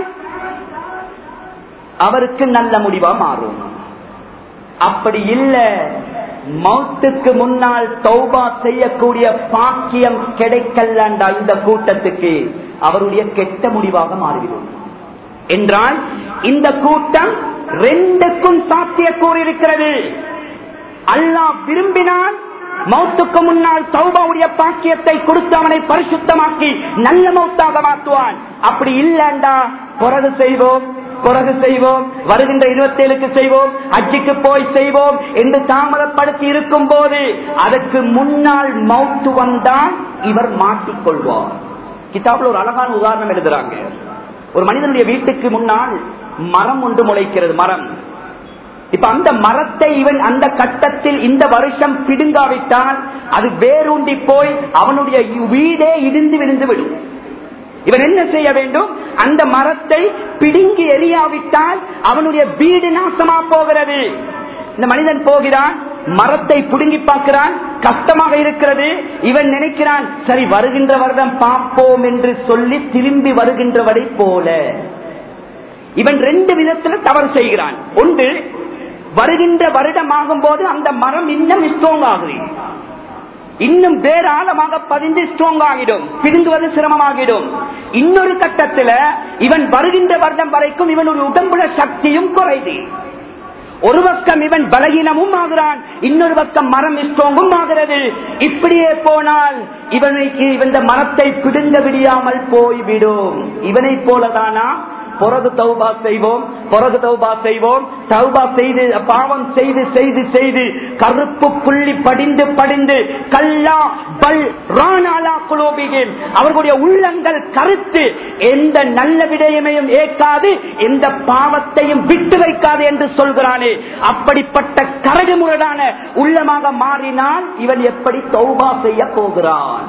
அவருக்கு நல்ல முடிவா மாறும் அப்படி இல்ல மௌத்துக்கு முன்னால் தௌபா செய்யக்கூடிய பாக்கியம் கிடைக்கலண்டா இந்த கூட்டத்துக்கு அவருடைய கெட்ட முடிவாக மாறிவிடும் என்றால் இந்த கூட்டம் ரெண்டுக்கும் சாத்தியக்கூறு இருக்கிறது அல்லாஹ் விரும்பினால் மௌத்துக்கு முன்னால் சௌபாவுடைய பாக்கியத்தை கொடுத்து அவனை பரிசுத்தமாக்கி நல்ல மௌத்தாக மாற்றுவான் அப்படி இல்லண்டா பிறகு செய்வோம் பிறகு செய்வோம் வருகின்ற இருபத்தி ஏழுக்கு செய்வோம் அஜிக்கு போய் செய்வோம் என்று தாமதப்படுத்தி இருக்கும் போது அதற்கு முன்னால் மௌத்து வந்தால் இவர் மாட்டிக்கொள்வார் கிதாபில் ஒரு அழகான உதாரணம் எழுதுறாங்க ஒரு மனிதனுடைய வீட்டுக்கு முன்னால் மரம் ஒன்று முளைக்கிறது மரம் இப்ப அந்த மரத்தை இவன் அந்த கட்டத்தில் இந்த வருஷம் பிடுங்காவிட்டால் அது வேரூண்டி போய் அவனுடைய வீடே இடிந்து விழுந்து விடும் இவன் என்ன செய்ய வேண்டும் அந்த மரத்தை பிடுங்கி எரியாவிட்டால் அவனுடைய வீடு நாசமா போகிறது இந்த மனிதன் போகிறான் மரத்தை புடுங்கி பார்க்கிறான் கஷ்டமாக இருக்கிறது இவன் நினைக்கிறான் சரி வருகின்ற வருடம் பார்ப்போம் என்று சொல்லி திரும்பி வருகின்றவரை போல இவன் ரெண்டு விதத்துல தவறு செய்கிறான் ஒன்று வருகின்ற வருடம் ஆகும் போது அந்த மரம் இன்னும் ஸ்ட்ராங் ஆகுது இன்னும் வேற ஆழமாக பதிந்து ஸ்ட்ராங் ஆகிடும் பிடுங்குவது சிரமமாகிடும் இன்னொரு கட்டத்துல இவன் வருகின்ற வருடம் வரைக்கும் இவனுடைய உடம்புல சக்தியும் குறைது ஒரு பக்கம் இவன் பலகீனமும் ஆகிறான் இன்னொரு பக்கம் மரம் ஸ்ட்ராங்கும் ஆகிறது இப்படியே போனால் இவனுக்கு இந்த மரத்தை பிடுங்க விடியாமல் போய்விடும் இவனை போலதானா பிறகு தௌபா செய்வோம் பிறகு தௌபா செய்வோம் தௌபா செய்து பாவம் செய்து செய்து செய்து கருப்பு புள்ளி படிந்து படிந்து கல்லா பல் ராணாலா குலோபிகேன் அவர்களுடைய உள்ளங்கள் கருத்து எந்த நல்ல விடயமையும் ஏற்காது எந்த பாவத்தையும் விட்டு வைக்காது என்று சொல்கிறானே அப்படிப்பட்ட கரடு முரடான உள்ளமாக மாறினால் இவன் எப்படி தௌபா செய்ய போகிறான்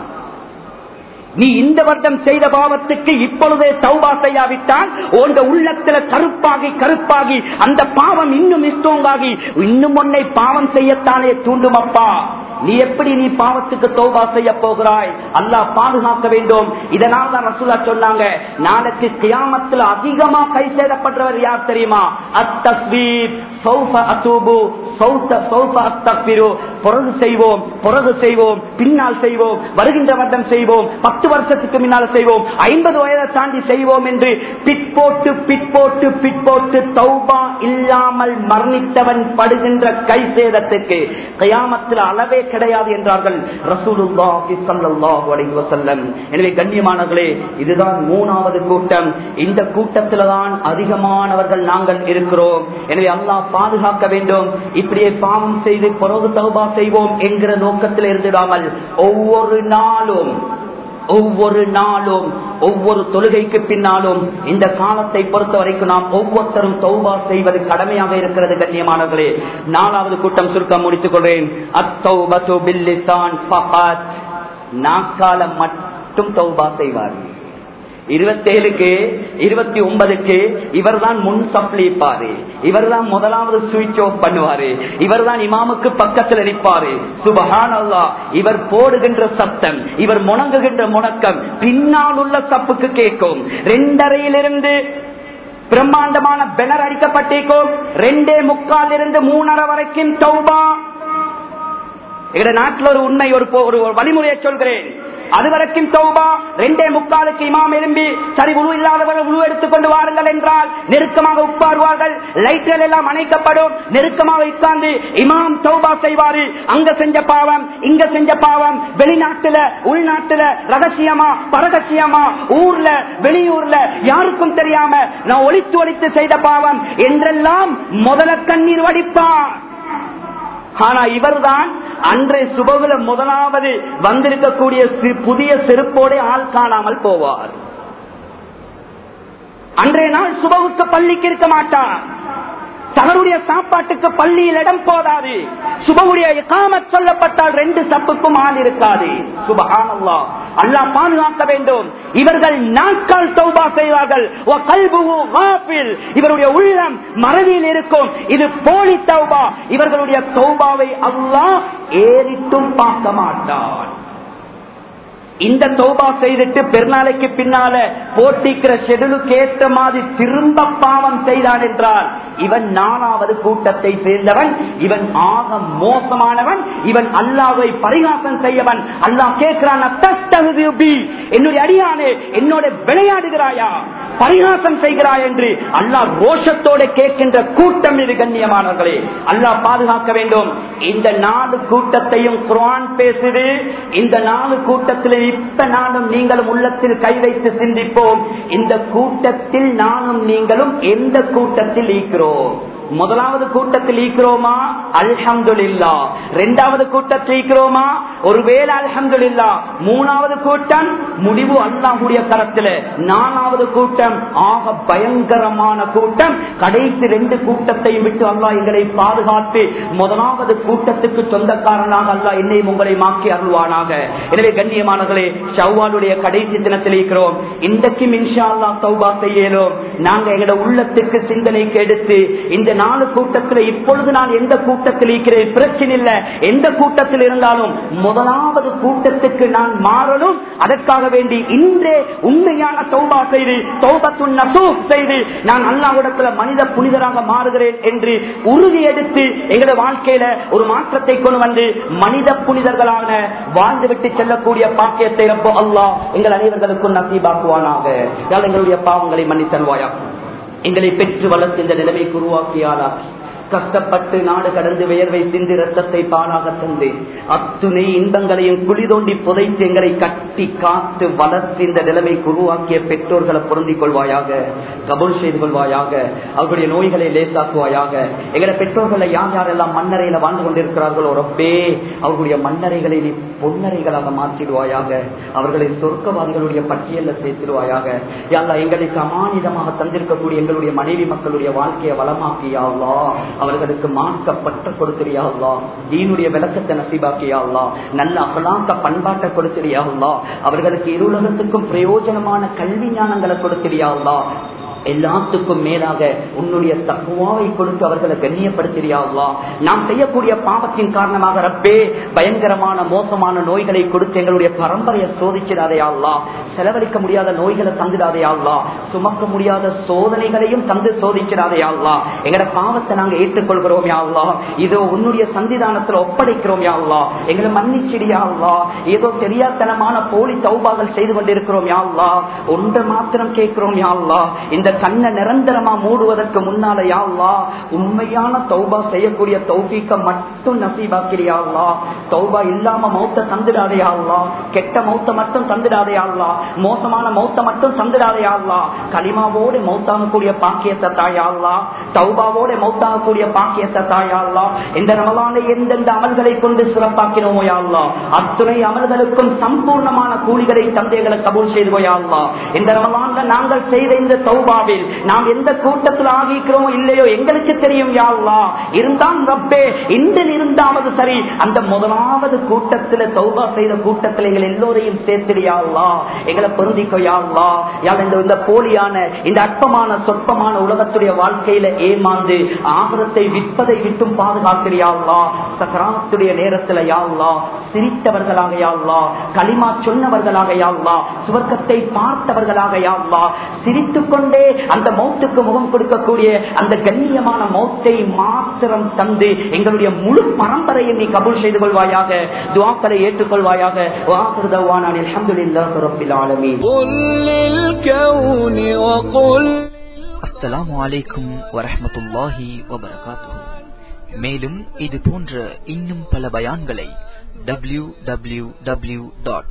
நீ இந்த வருடம் செய்த பாவத்துக்கு இப்பொழுதே தௌபா செய்யாவிட்டால் உங்க உள்ளத்துல கருப்பாகி கருப்பாகி அந்த பாவம் இன்னும் இஷ்டோங்காகி இன்னும் உன்னை பாவம் செய்யத்தானே தூண்டும் அப்பா நீ எப்படி நீ பாவத்துக்கு தௌபா செய்ய போகிறாய் அல்லாஹ் பாதுகாக்க வேண்டும் இதனால் தான் ரசூலா சொன்னாங்க நாளைக்கு கியாமத்துல அதிகமா கை சேதப்படுறவர் யார் தெரியுமா அத்தஸ்வீர் சௌஃப அத்தூபு சௌத்த சௌஃப அத்தக்பிரு பிறகு செய்வோம் பிறகு செய்வோம் பின்னால் செய்வோம் வருகின்ற வருடம் செய்வோம் பத்து வருஷத்துக்கு முன்னால் செய்வோம் ஐம்பது வயதை தாண்டி செய்வோம் என்று பிற்போட்டு பிற்போட்டு பிற்போட்டு தௌபா இல்லாமல் மரணித்தவன் படுகின்ற கை சேதத்துக்கு கயாமத்தில் அளவே கிடையாது என்றார்கள் ரசூலுல்லாஹி ஸல்லல்லாஹு அலைஹி வஸல்லம் எனவே கண்ணியமானவர்களே இதுதான் மூணாவது கூட்டம் இந்த கூட்டத்தில் தான் அதிகமானவர்கள் நாங்கள் இருக்கிறோம் எனவே அல்லாஹ் பாதுகாக்க வேண்டும் இப்படியே பாவம் செய்து பிறகு தௌபா செய்வோம் என்கிற நோக்கத்தில் இருந்திடாமல் ஒவ்வொரு நாளும் ஒவ்வொரு நாளும் ஒவ்வொரு தொழுகைக்கு பின்னாலும் இந்த காலத்தை பொறுத்த வரைக்கும் நாம் ஒவ்வொருத்தரும் தௌபா செய்வது கடமையாக இருக்கிறது கண்ணியமானவர்களே நாலாவது கூட்டம் சுருக்கம் முடித்துக் கொள்வேன் அத்தௌபத்து பில்லிசான் ஃபகாத் நாக்கால மட்டும் தௌபா செய்வார்கள் இருபத்தேழுக்கு இருபத்தி ஒன்பதுக்கு இவர் தான் முன் சப்ளிப்பாரு இவர் தான் முதலாவது சுவிட்ச் ஆஃப் பண்ணுவாரு இவர் தான் இமாமுக்கு பக்கத்தில் நிற்பாரு சுபஹான் அல்லா இவர் போடுகின்ற சத்தம் இவர் முணங்குகின்ற முணக்கம் பின்னால் உள்ள சப்புக்கு கேட்கும் ரெண்டரையிலிருந்து பிரம்மாண்டமான பெனர் அடிக்கப்பட்டிருக்கும் ரெண்டே முக்கால் இருந்து மூணரை வரைக்கும் சௌபா எங்க நாட்டில் ஒரு உண்மை ஒரு ஒரு வழிமுறையை சொல்கிறேன் அது வரைக்கும் தௌபா ரெண்டே முக்காலுக்கு இமாம் எழும்பி சரி உழு இல்லாதவர்கள் உழு எடுத்துக்கொண்டு வாருங்கள் என்றால் நெருக்கமாக உட்காருவார்கள் லைட்கள் எல்லாம் அணைக்கப்படும் நெருக்கமாக உட்கார்ந்து இமாம் தௌபா செய்வாரு அங்க செஞ்ச பாவம் இங்க செஞ்ச பாவம் வெளிநாட்டுல உள்நாட்டுல ரகசியமா பரகசியமா ஊர்ல வெளியூர்ல யாருக்கும் தெரியாம நான் ஒழித்து ஒழித்து செய்த பாவம் என்றெல்லாம் முதல கண்ணீர் வடிப்பான் ஆனா இவர்தான் அன்றைய சுபகுல முதலாவது வந்திருக்கக்கூடிய புதிய செருப்போட ஆள் காணாமல் போவார் அன்றைய நாள் சுபகுக்கு பள்ளிக்கு இருக்க மாட்டார் தவறுடைய சாப்பாட்டுக்கு பள்ளியில் இடம் போதாது சுபவுடைய காமத் சொல்லப்பட்டால் ரெண்டு சப்புக்கும் ஆள் இருக்காது சுபஹானல்லா அல்லாஹ் பாதுகாக்க வேண்டும் இவர்கள் நாட்கால் தௌபா செய்வார்கள் இவருடைய உள்ளம் மறதியில் இருக்கும் இது போலி தௌபா இவர்களுடைய தௌபாவை அல்லாஹ் ஏறிட்டும் பார்க்க மாட்டான் இந்த தௌபா செய்துட்டு பெருநாளைக்கு பின்னால போட்டிக்கிற ஷெடியூலுக்கு ஏற்ற மாதிரி திரும்ப பாவம் செய்தான் என்றால் இவன் நாலாவது கூட்டத்தை சேர்ந்தவன் இவன் ஆக மோசமானவன் இவன் அல்லாவை பரிகாசம் செய்யவன் அல்லாஹ் கேட்கிறான் என்னுடைய அடியானே என்னோட விளையாடுகிறாயா பரிகாசம் செய்கிறாய் என்று அல்லாஹ் ரோஷத்தோட கேட்கின்ற கூட்டம் இது கண்ணியமானவர்களே அல்லாஹ் பாதுகாக்க வேண்டும் இந்த நாலு கூட்டத்தையும் குரான் பேசுது இந்த நாலு கூட்டத்தில் இப்ப நானும் நீங்களும் உள்ளத்தில் கை வைத்து சிந்திப்போம் இந்த கூட்டத்தில் நானும் நீங்களும் எந்த கூட்டத்தில் ஈக்கிறோம் முதலாவது கூட்டத்தில் ஈக்கிறோமா அல்ஹம்துல்லா இரண்டாவது கூட்டத்தில் ஈக்கிறோமா ஒருவேளை அல்ஹம்துல்லா மூணாவது கூட்டம் முடிவு அல்லாஹுடைய கரத்தில் நாலாவது கூட்டம் ஆக பயங்கரமான கூட்டம் கடைசி ரெண்டு கூட்டத்தையும் விட்டு அல்லாஹ் எங்களை பாதுகாத்து முதலாவது கூட்டத்துக்கு சொந்தக்காரனாக அல்லாஹ் என்னையும் உங்களை மாக்கி அருள்வானாக எனவே கண்ணியமானங்களே ஷவ்வாலுடைய கடைசி தினத்தில் இருக்கிறோம் இன்றைக்கும் இன்ஷா அல்லா சௌபா செய்யலும் நாங்க எங்களோட உள்ளத்துக்கு சிந்தனைக்கு எடுத்து இந்த நாலு கூட்டத்தில் இப்பொழுது நான் எந்த கூட்டத்தில் இருக்கிறேன் பிரச்சனை இல்ல எந்த கூட்டத்தில் இருந்தாலும் முதலாவது கூட்டத்துக்கு நான் மாறணும் அதற்காக வேண்டி இன்றே உண்மையான தௌபா செய்து தௌபத்து நசூப் செய்து நான் அல்லாவிடத்துல மனித புனிதராக மாறுகிறேன் என்று உறுதி எடுத்து எங்களோட வாழ்க்கையில ஒரு மாற்றத்தை கொண்டு வந்து மனித புனிதர்களான வாழ்ந்துவிட்டு செல்லக்கூடிய பாக்கியத்தை ரப்போ அல்லாஹ் எங்கள் அனைவர்களுக்கும் நசீபாக்குவானாக எங்களுடைய பாவங்களை மன்னித்தல்வாயா எங்களை பெற்று வளர்த்து இந்த நிலைமைக்கு உருவாக்கியாளா கஷ்டப்பட்டு நாடு கடந்து வியர்வை சிந்து ரத்தத்தை பாலாக தந்து அத்துணை இன்பங்களையும் குழி தோண்டி புதைத்து எங்களை கட்டி காத்து வளர்த்து இந்த நிலைமைக்கு உருவாக்கிய பெற்றோர்களை பொருந்திக் கொள்வாயாக கபூல் செய்து கொள்வாயாக அவர்களுடைய நோய்களை லேசாக்குவாயாக எங்களை பெற்றோர்களை யார் யாரெல்லாம் மண்ணறையில வாழ்ந்து கொண்டிருக்கிறார்களோ ரொம்பே அவர்களுடைய மண்ணறைகளை நீ பொன்னறைகளாக மாற்றிடுவாயாக அவர்களை சொர்க்கவாதிகளுடைய பட்டியல்ல சேர்த்திடுவாயாக யாரா எங்களுக்கு அமானிதமாக தந்திருக்கக்கூடிய எங்களுடைய மனைவி மக்களுடைய வாழ்க்கையை வளமாக்கியாவா அவர்களுக்கு மார்க்கப்பட்ட கொடுத்திரியாவா தீனுடைய விளக்கத்தை நசிபாக்கியாவா நல்ல அகலாக்க பண்பாட்டை கொடுத்திரியாவா அவர்களுக்கு இருலகத்துக்கும் பிரயோஜனமான கல்வி ஞானங்களை கொடுத்திரியாவா எல்லாத்துக்கும் மேலாக உன்னுடைய தக்குவாவை கொடுத்து அவர்களை கண்ணியப்படுத்தியாவா நாம் செய்யக்கூடிய பாவத்தின் காரணமாக ரப்பே பயங்கரமான மோசமான நோய்களை கொடுத்து எங்களுடைய பரம்பரையை சோதிச்சிடாதையாவா செலவழிக்க முடியாத நோய்களை தந்துடாதையாவா சுமக்க முடியாத சோதனைகளையும் தந்து சோதிச்சிடாதையாவா எங்களோட பாவத்தை நாங்க ஏற்றுக்கொள்கிறோம் யாவா இதோ உன்னுடைய சந்திதானத்துல ஒப்படைக்கிறோம் யாவா எங்களை மன்னிச்சிடியாவா ஏதோ தெரியாதனமான போலி தௌபாகள் செய்து கொண்டிருக்கிறோம் யாவா ஒன்று மாத்திரம் கேட்கிறோம் யாவா இந்த கண்ணை நிரந்தரமா மூடுவதற்கு முன்னால யாவா உண்மையான தௌபா செய்யக்கூடிய தௌபிக்க மட்டும் நசீபாக்கிறியாவா தௌபா இல்லாம மௌத்த தந்துடாதையாவா கெட்ட மௌத்த மட்டும் தந்துடாதையாவா மோசமான மௌத்த மட்டும் தந்துடாதையாவா களிமாவோடு மௌத்தாகக்கூடிய பாக்கியத்தை தாயாவா தௌபாவோட மௌத்தாகக்கூடிய பாக்கியத்தை தாயாவா இந்த ரமலான எந்தெந்த அமல்களை கொண்டு சிறப்பாக்கினோமோ யாவா அத்துணை அமல்களுக்கும் சம்பூர்ணமான கூலிகளை தந்தைகளை கபூல் செய்து போயாவா இந்த ரமலான்ல நாங்கள் செய்த இந்த தௌபாவில் நாம் எந்த கூட்டத்தில் ஆகிக்கிறோமோ இல்லையோ எங்களுக்கு தெரியும் யாழ்லா இருந்தால் ரப்பே இன்றில் இருந்தாவது சரி அந்த முதலாவது கூட்டத்தில் தௌபா செய்த கூட்டத்தில் எங்கள் எல்லோரையும் சேர்த்திரியாள்லா எங்களை பொருந்திக்கோ யாழ்லா யாழ் இந்த இந்த போலியான இந்த அற்பமான சொற்பமான உலகத்துடைய வாழ்க்கையில ஏமாந்து ஆகரத்தை விற்பதை விட்டும் பாதுகாக்கிறியாள்லா சக்கராத்துடைய நேரத்தில் யாழ்லா சிரித்தவர்களாக யாழ்லா களிமா சொன்னவர்களாக யாழ்லா சுவர்க்கத்தை பார்த்தவர்களாக யாழ்லா சிரித்துக் கொண்டே அந்த மௌத்துக்கு முகம் கொடுக்கக்கூடிய அந்த கண்ணியமான மௌத்தை மாத்திரம் தந்து எங்களுடைய முழு பரம்பரையை நீ கபூல் செய்து கொள்வாயாக துவாக்களை ஏற்றுக்கொள்வாயாக வாக்குறுதவான அலமதுல்லாஹ் ரப்பில் ஆலமீன் قل للكون وقل அஸ்ஸலாமு அலைக்கும் வரஹ்மத்துல்லாஹி வபரகாத்துஹு மேலும் இது போன்ற இன்னும் பல பயான்களை W W W dot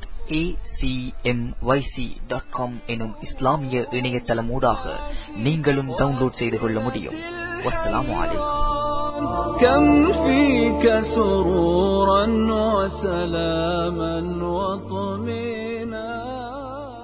dot com எனும் இஸ்லாமிய இணையதளமூடாக நீங்களும் டவுன்லோட் செய்து கொள்ள முடியும் வஸ்ஸலாமு அலைக்கும் كم فيك سرورا وسلاما وطمئنا